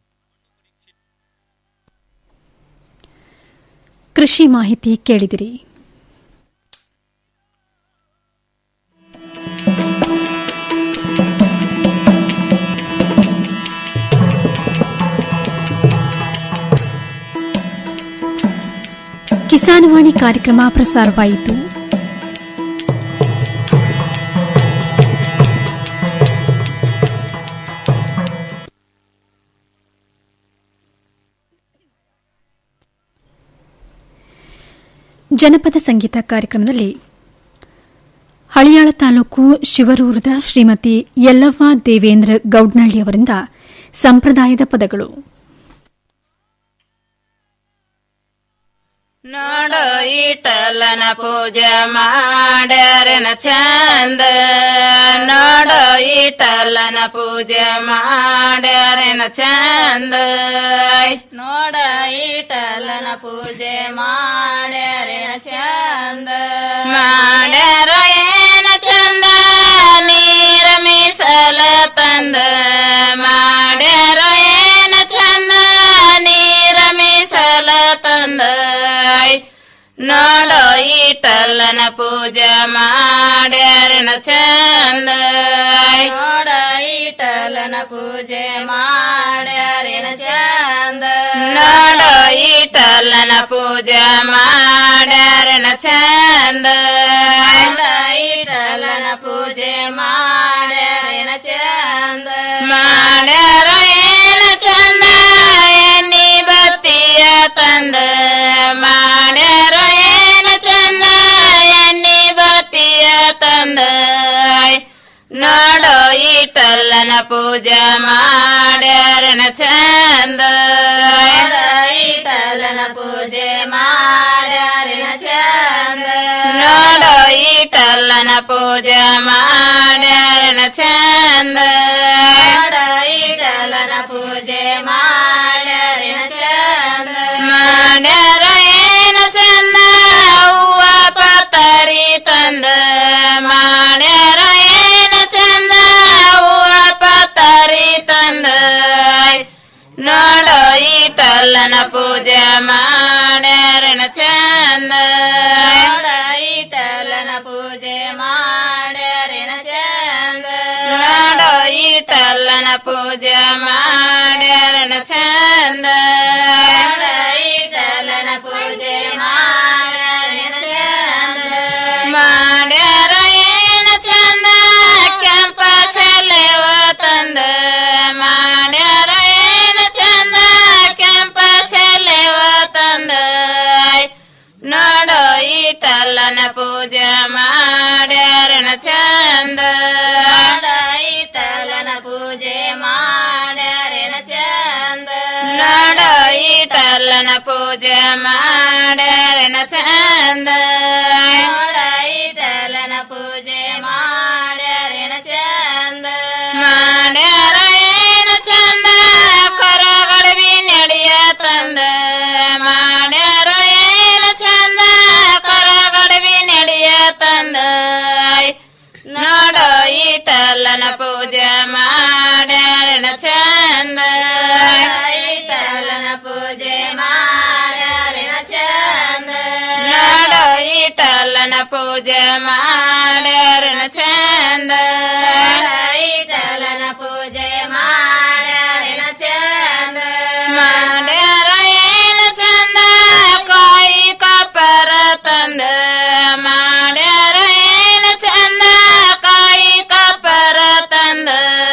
ಕೃಷಿ ಮಾಹಿತಿ ಕೇಳಿದಿರಿ ಕಿಸಾನವಾಣಿ ಕಾರ್ಯಕ್ರಮ ಪ್ರಸಾರವಾಯಿತು ಜನಪದ ಸಂಗೀತ ಕಾರ್ಯಕ್ರಮದಲ್ಲಿ ಹಳಿಯಾಳ ತಾಲೂಕು ಶಿವರೂರದ ಶ್ರೀಮತಿ ಯಲ್ಲವ್ವ ದೇವೇಂದ್ರ ಗೌಡ್ನಳ್ಳಿಯವರಿಂದ ಸಂಪ್ರದಾಯದ ಪದಗಳು ನೋಡು ಈಟಲನ ಪೂಜೆ ಮಾಡ್ಯಾರನ ಚಂದ ನೋಡು ಈಟಲನ ಪೂಜೆ ಮಾಡ್ಯಾರನ ಚಂದ ನೋಡ ಈಟಲನ ಪೂಜೆ ಮಾಡ್ಯಾರನ ಚಂದ ಮಾಡ್ಯಾರ ಏನ ಚಂದ ನೀರ ಮೀಸಲ ತಂದ ಮಾಡ್ಯಾರ ಏನ ಚಂದ ನೀರ ಮೀಸಲ ತಂದ ನೋಡೋ ಈಟಲ್ಲನ ಪೂಜೆ ಮಾಡ್ಯಾರನ ಚಂದ ನೋಡ ಈಟಲನ ಪೂಜೆ ಮಾಡ್ಯಾರನ ಚಂದ ನೋಡೋ ಈಟಲ್ಲನ ಪೂಜೆ ಮಾಡ್ಯಾರನ ಚಂದ ಈಟಲನ ಪೂಜೆ ಮಾಡ್ಯಾರನ ಚಂದ ಮಾಡ್ಯಾರ ಏನ ಚಂದ ಎನ್ನಿ ಬತ್ತಿಯ ತಂದ ಮಾಡ್ಯಾರ ಏನ ಚಂದ ಎನ್ನಿ ಬತ್ತಿಯ ತಂದ ನೋಡೋ ಈಟಲ್ಲನ ಪೂಜೆ ಮಾಡ್ಯಾರನ ಚಂದ ಈಟಲ್ಲನ ಪೂಜೆ ಮಾಡ್ಯಾರನ ಚಂದ ನೋಡೋ ಈಟಲ್ಲನ ಪೂಜೆ ಮಾಡ್ಯಾರನ ಚಂದ ಈಟಲ್ಲನ ಪೂಜೆ ಮಾಡ್ಯಾರನ ಚಂದ ಮಾಡ್ಯಾರ ಏನ ಚಂದ ಹೂವ ಪತರಿ ತಂದ ಮಾಡ್ಯಾರ ಏನ ಚಂದ ಹೂವ ಪತರಿ ತಂದ ನೋಡೋ ಈಟಲ್ಲನ ಪೂಜೆ ಮಾಡ್ಯಾರನ ಚಂದ ಈಟಲ್ಲನ ಪೂಜೆ ಮಾಡ್ಯಾರನ ಚಂದ ನೋಡೋ ಈಟಲ್ಲನ ಪೂಜೆ ಮಾಡ್ಯಾರನ ಚಂದ ಈಟಲ್ಲನ ಪೂಜೆ ಮಾಡ್ಯಾರನ ಚಂದ ಮಾಡ್ಯಾರ ಏನ ಚಂದ ಕೆಂಪ ಸೆಲೆವ ತಂದ ಮಾಡ್ಯಾರ ಏನ ಚಂದ ಕೆಂಪ ಸೆಲೆವ ತಂದ ನೋಡೋ ಈಟಲ್ಲನ ಪೂಜೆ ಮಾಡ್ಯಾರನ ಚಂದ ಈಟಲ್ಲನ ಪೂಜೆ ಮಾಡ್ಯಾರನ ಚಂದ ನೋಡೋ ಈಟಲ್ಲನ ಪೂಜೆ ಮಾಡ್ಯಾರನ ಚಂದ ಈಟಲ್ಲನ ಪೂಜೆ ಮಾಡ್ಯಾರನ ಚಂದ ಮಾಡ್ಯಾರ ಏನ ಚಂದ ಕೊರಗಡವಿ ನಡೆಯ ತಂದ ಮಾಡ್ಯಾರ ಏನ ಚಂದ ಕೊರಗಡವಿ ನಡೆಯ ತಂದ ನೋಡೋ ಈಟಲ್ಲನ ಪೂಜೆ ಮಾಡ್ಯಾರನ ಚಂದ ಈಟಲ್ಲನ ಪೂಜೆ ಮಾಡ್ಯಾರನ ಚಂದ ನೋಡೋ ಈಟಲ್ಲನ ಪೂಜೆ ಮಾಡ್ಯಾರನ ಚಂದ ಈಟಲ್ಲನ ಪೂಜೆ ಮಾಡ್ಯಾರನ ಚಂದ ಮಾಡ್ಯಾರ ಏನ ಚಂದ ಕಾಯಿ ಕಪ್ಪರ ತಂದ ಮಾಡ್ಯಾರ ಏನ ಚಂದ ಕಾಯಿ ಕಪ್ಪರ ತಂದ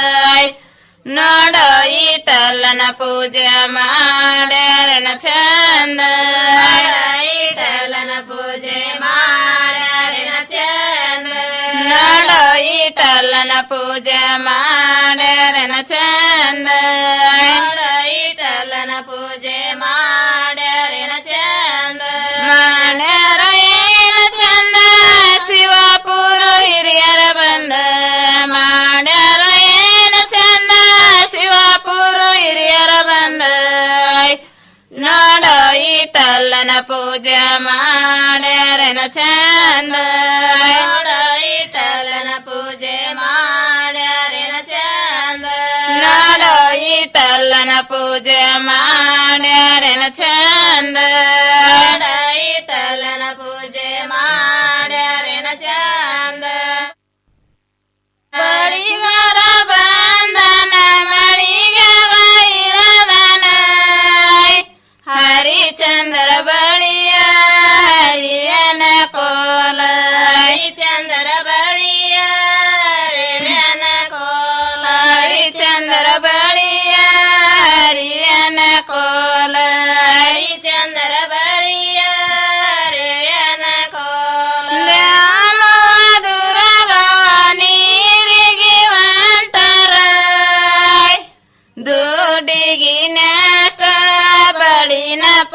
ನೋಡೋ ಈಟಲ್ಲನ ಪೂಜೆ ಮಾಡ್ಯಾರನ ಚಂದ ಈಟಲ್ಲನ ಪೂಜೆ ಮಾಡ್ಯಾರನ ಚಂದ ನೋಡೋ ಈಟಲ್ಲನ ಪೂಜೆ ಮಾಡ್ಯಾರನ ಚಂದ ಈಟಲ್ಲನ ಪೂಜೆ ಮಾಡ್ಯಾರನ ಚಂದ ಮಾಡ್ಯಾರ ಏನ ಚಂದ ಶಿವಪುರ ಹಿರಿಯರ ಬಂದ ಮಾಡ್ಯಾರ ಏನ ಚಂದ ಶಿವಪುರ ಹಿರಿಯರ ಬಂದ ನೋಡೋ ಈಟಲ್ಲನ ಪೂಜೆ ಮಾಡ್ಯಾರನ ಚಂದ ನೋಡೋ ಈಟಲ್ಲನ ಪೂಜೆ ಮಾಡ್ಯಾರನ ಚಂದ ನೋಡೋ ಈಟಲ್ಲನ ಪೂಜೆ ಮಾಡ್ಯಾರನ ಚಂದ ಈಟಲ್ಲನ ಪೂಜೆ ಮಾಡ್ಯಾರನ ಚಂದ ಬಳಿಗಾರ ಬಂದನ ಮಳಿಗಾಗ ಇಳದನ ಹರಿಚಂದ್ರ ಬಳಿಯ ಹರಿಯನ ಕೋಲ ಹರಿಚಂದ್ರ ಬಳಿಯ ಹರಿಯನ ಕೋಲ ಹರಿಚಂದ್ರ ಬಳಿಯ ಹರಿಯನ ಕೋಲ ಹರಿಚಂದ್ರ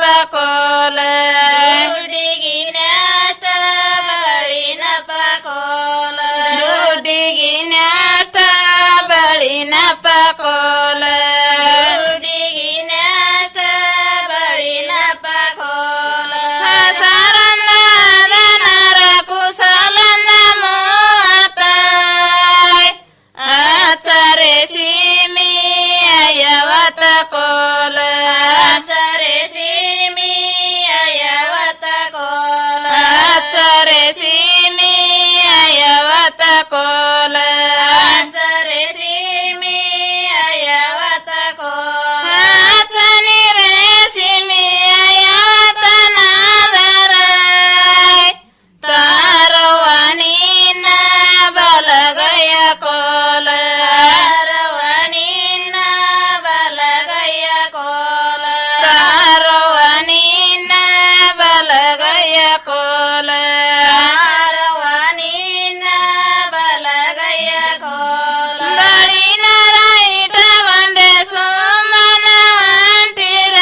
ಪಕೋಲ ದುಡ್ಡಿಗಿನಷ್ಟ ಬಳಿನ ಪಕೋಲ ದುಡ್ಡಿಗಿನಷ್ಟ ಬಳಿನ ಪಕೋಲ ದುಡ್ಡಿಗಿನಷ್ಟ ಬಳಿನ ಪಕೋಲ ಸರಂದಾದ ನರ ಕುಸಲಂದ ಮೂವತ್ತ ಆಚರೆ ಸೀಮಿ ಅಯವತ ಕೋಲ ಆಚರೆ ಸೀಮಿ ಅಯವತ ಕೋಲ ಆಚರೆ ಸೀಮಿ ಅಯವತ ಕೋಲ ಆಚರೆ ಸೀಮಿ ಅಯವತ ಕೋಲ ಆಚನಿರೆ ಸೀಮಿ ಅಯವತ ನಾದರ ತಾರವನಿನ ಬಲಗಯ ಕೋಲ ತಾರವನಿನ ಬಲಗಯ ಕೋಲ ತಾರವನಿನ ಬಲಗಯ ಕೋಲ ತಾರವನಿನ ಬಲಗಯ ಕೋಲ ಬಳಿನ ಇಟಗೊಂಡೆ ಸುಮ್ಮನ ಹೊಂಟಿರ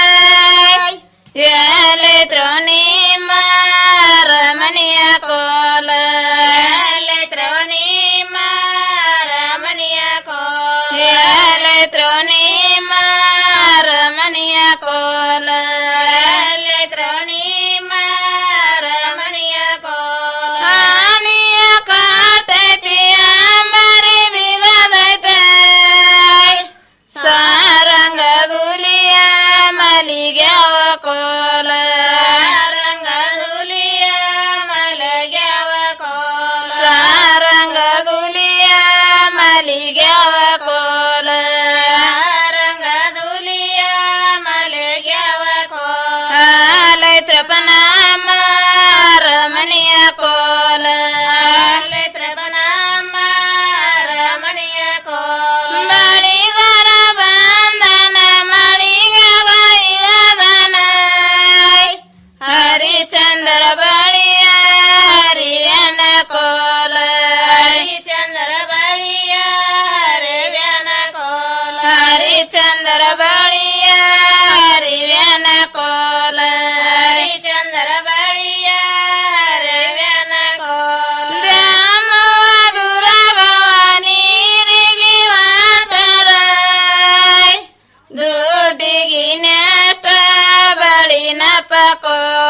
ಎಲೆ ದ್ರೋಣಿ ಮಾರಮನಿಯ ಕೋಲ ಎಲೆ ದ್ರೋಣಿ ಮಾರಮನಿಯ ಕೋಲ ಎಲೆ ದ್ರೋಣಿ ಮಾರಮನಿಯ ಕೋಲ ಎಲೆ ದ್ರೋಣಿ ಮಾರಮನಿಯ ಕೋಲ ಹಾನಿಯ ಕಾಟೈತಿಯ ಮರಿ ಬಿಗದೈತೆ ಸಾರಂಗದುಲಿಯ ಮಲಿಗ್ಯಾವ ಕೋಲ ಸಾರಂಗದುಲಿಯ ಮಲಗ್ಯಾವ ಕೋಲ ಸಾರಂಗದುಲಿಯ ಮಲಿಗ್ಯಾವ ಕೋಲ ಸಾರಂಗದುಲಿಯ ಮಲಗ್ಯಾವ ಕೋಲ ಆಲೈತ್ರಪನ ರಮಣಿಯ ಕೋಲ ಆಲೈತ್ರಪನ ರಮಣಿಯ ಕೋಲ ಮಳಿಗರ ಬಂದನ ಮಳಿಗ ಇಳದನ ಹರಿಚಂದ್ರ ಬಳಿಯ ಹರಿವ್ಯನ ಕೋಲ ಹರಿಚಂದ್ರ ಬಳಿಯ ಹರಿವ್ಯನ ಕೋಲ ಹರಿಚಂದ್ರ ಬಳಿಯ ಹರಿವ್ಯನ ಕೋಲ ಹರಿಚಂದ್ರ ಬಳಿಯ ಹರಿವ್ಯನ ಕೋಲ ದ್ಯಾಮವ ದುರಗವ ನೀರಿಗೆ ವಾಟರ ದುಡ್ಡಿಗೆ ನೆಷ್ಟ ಬಳಿನ ಪಕೋಲ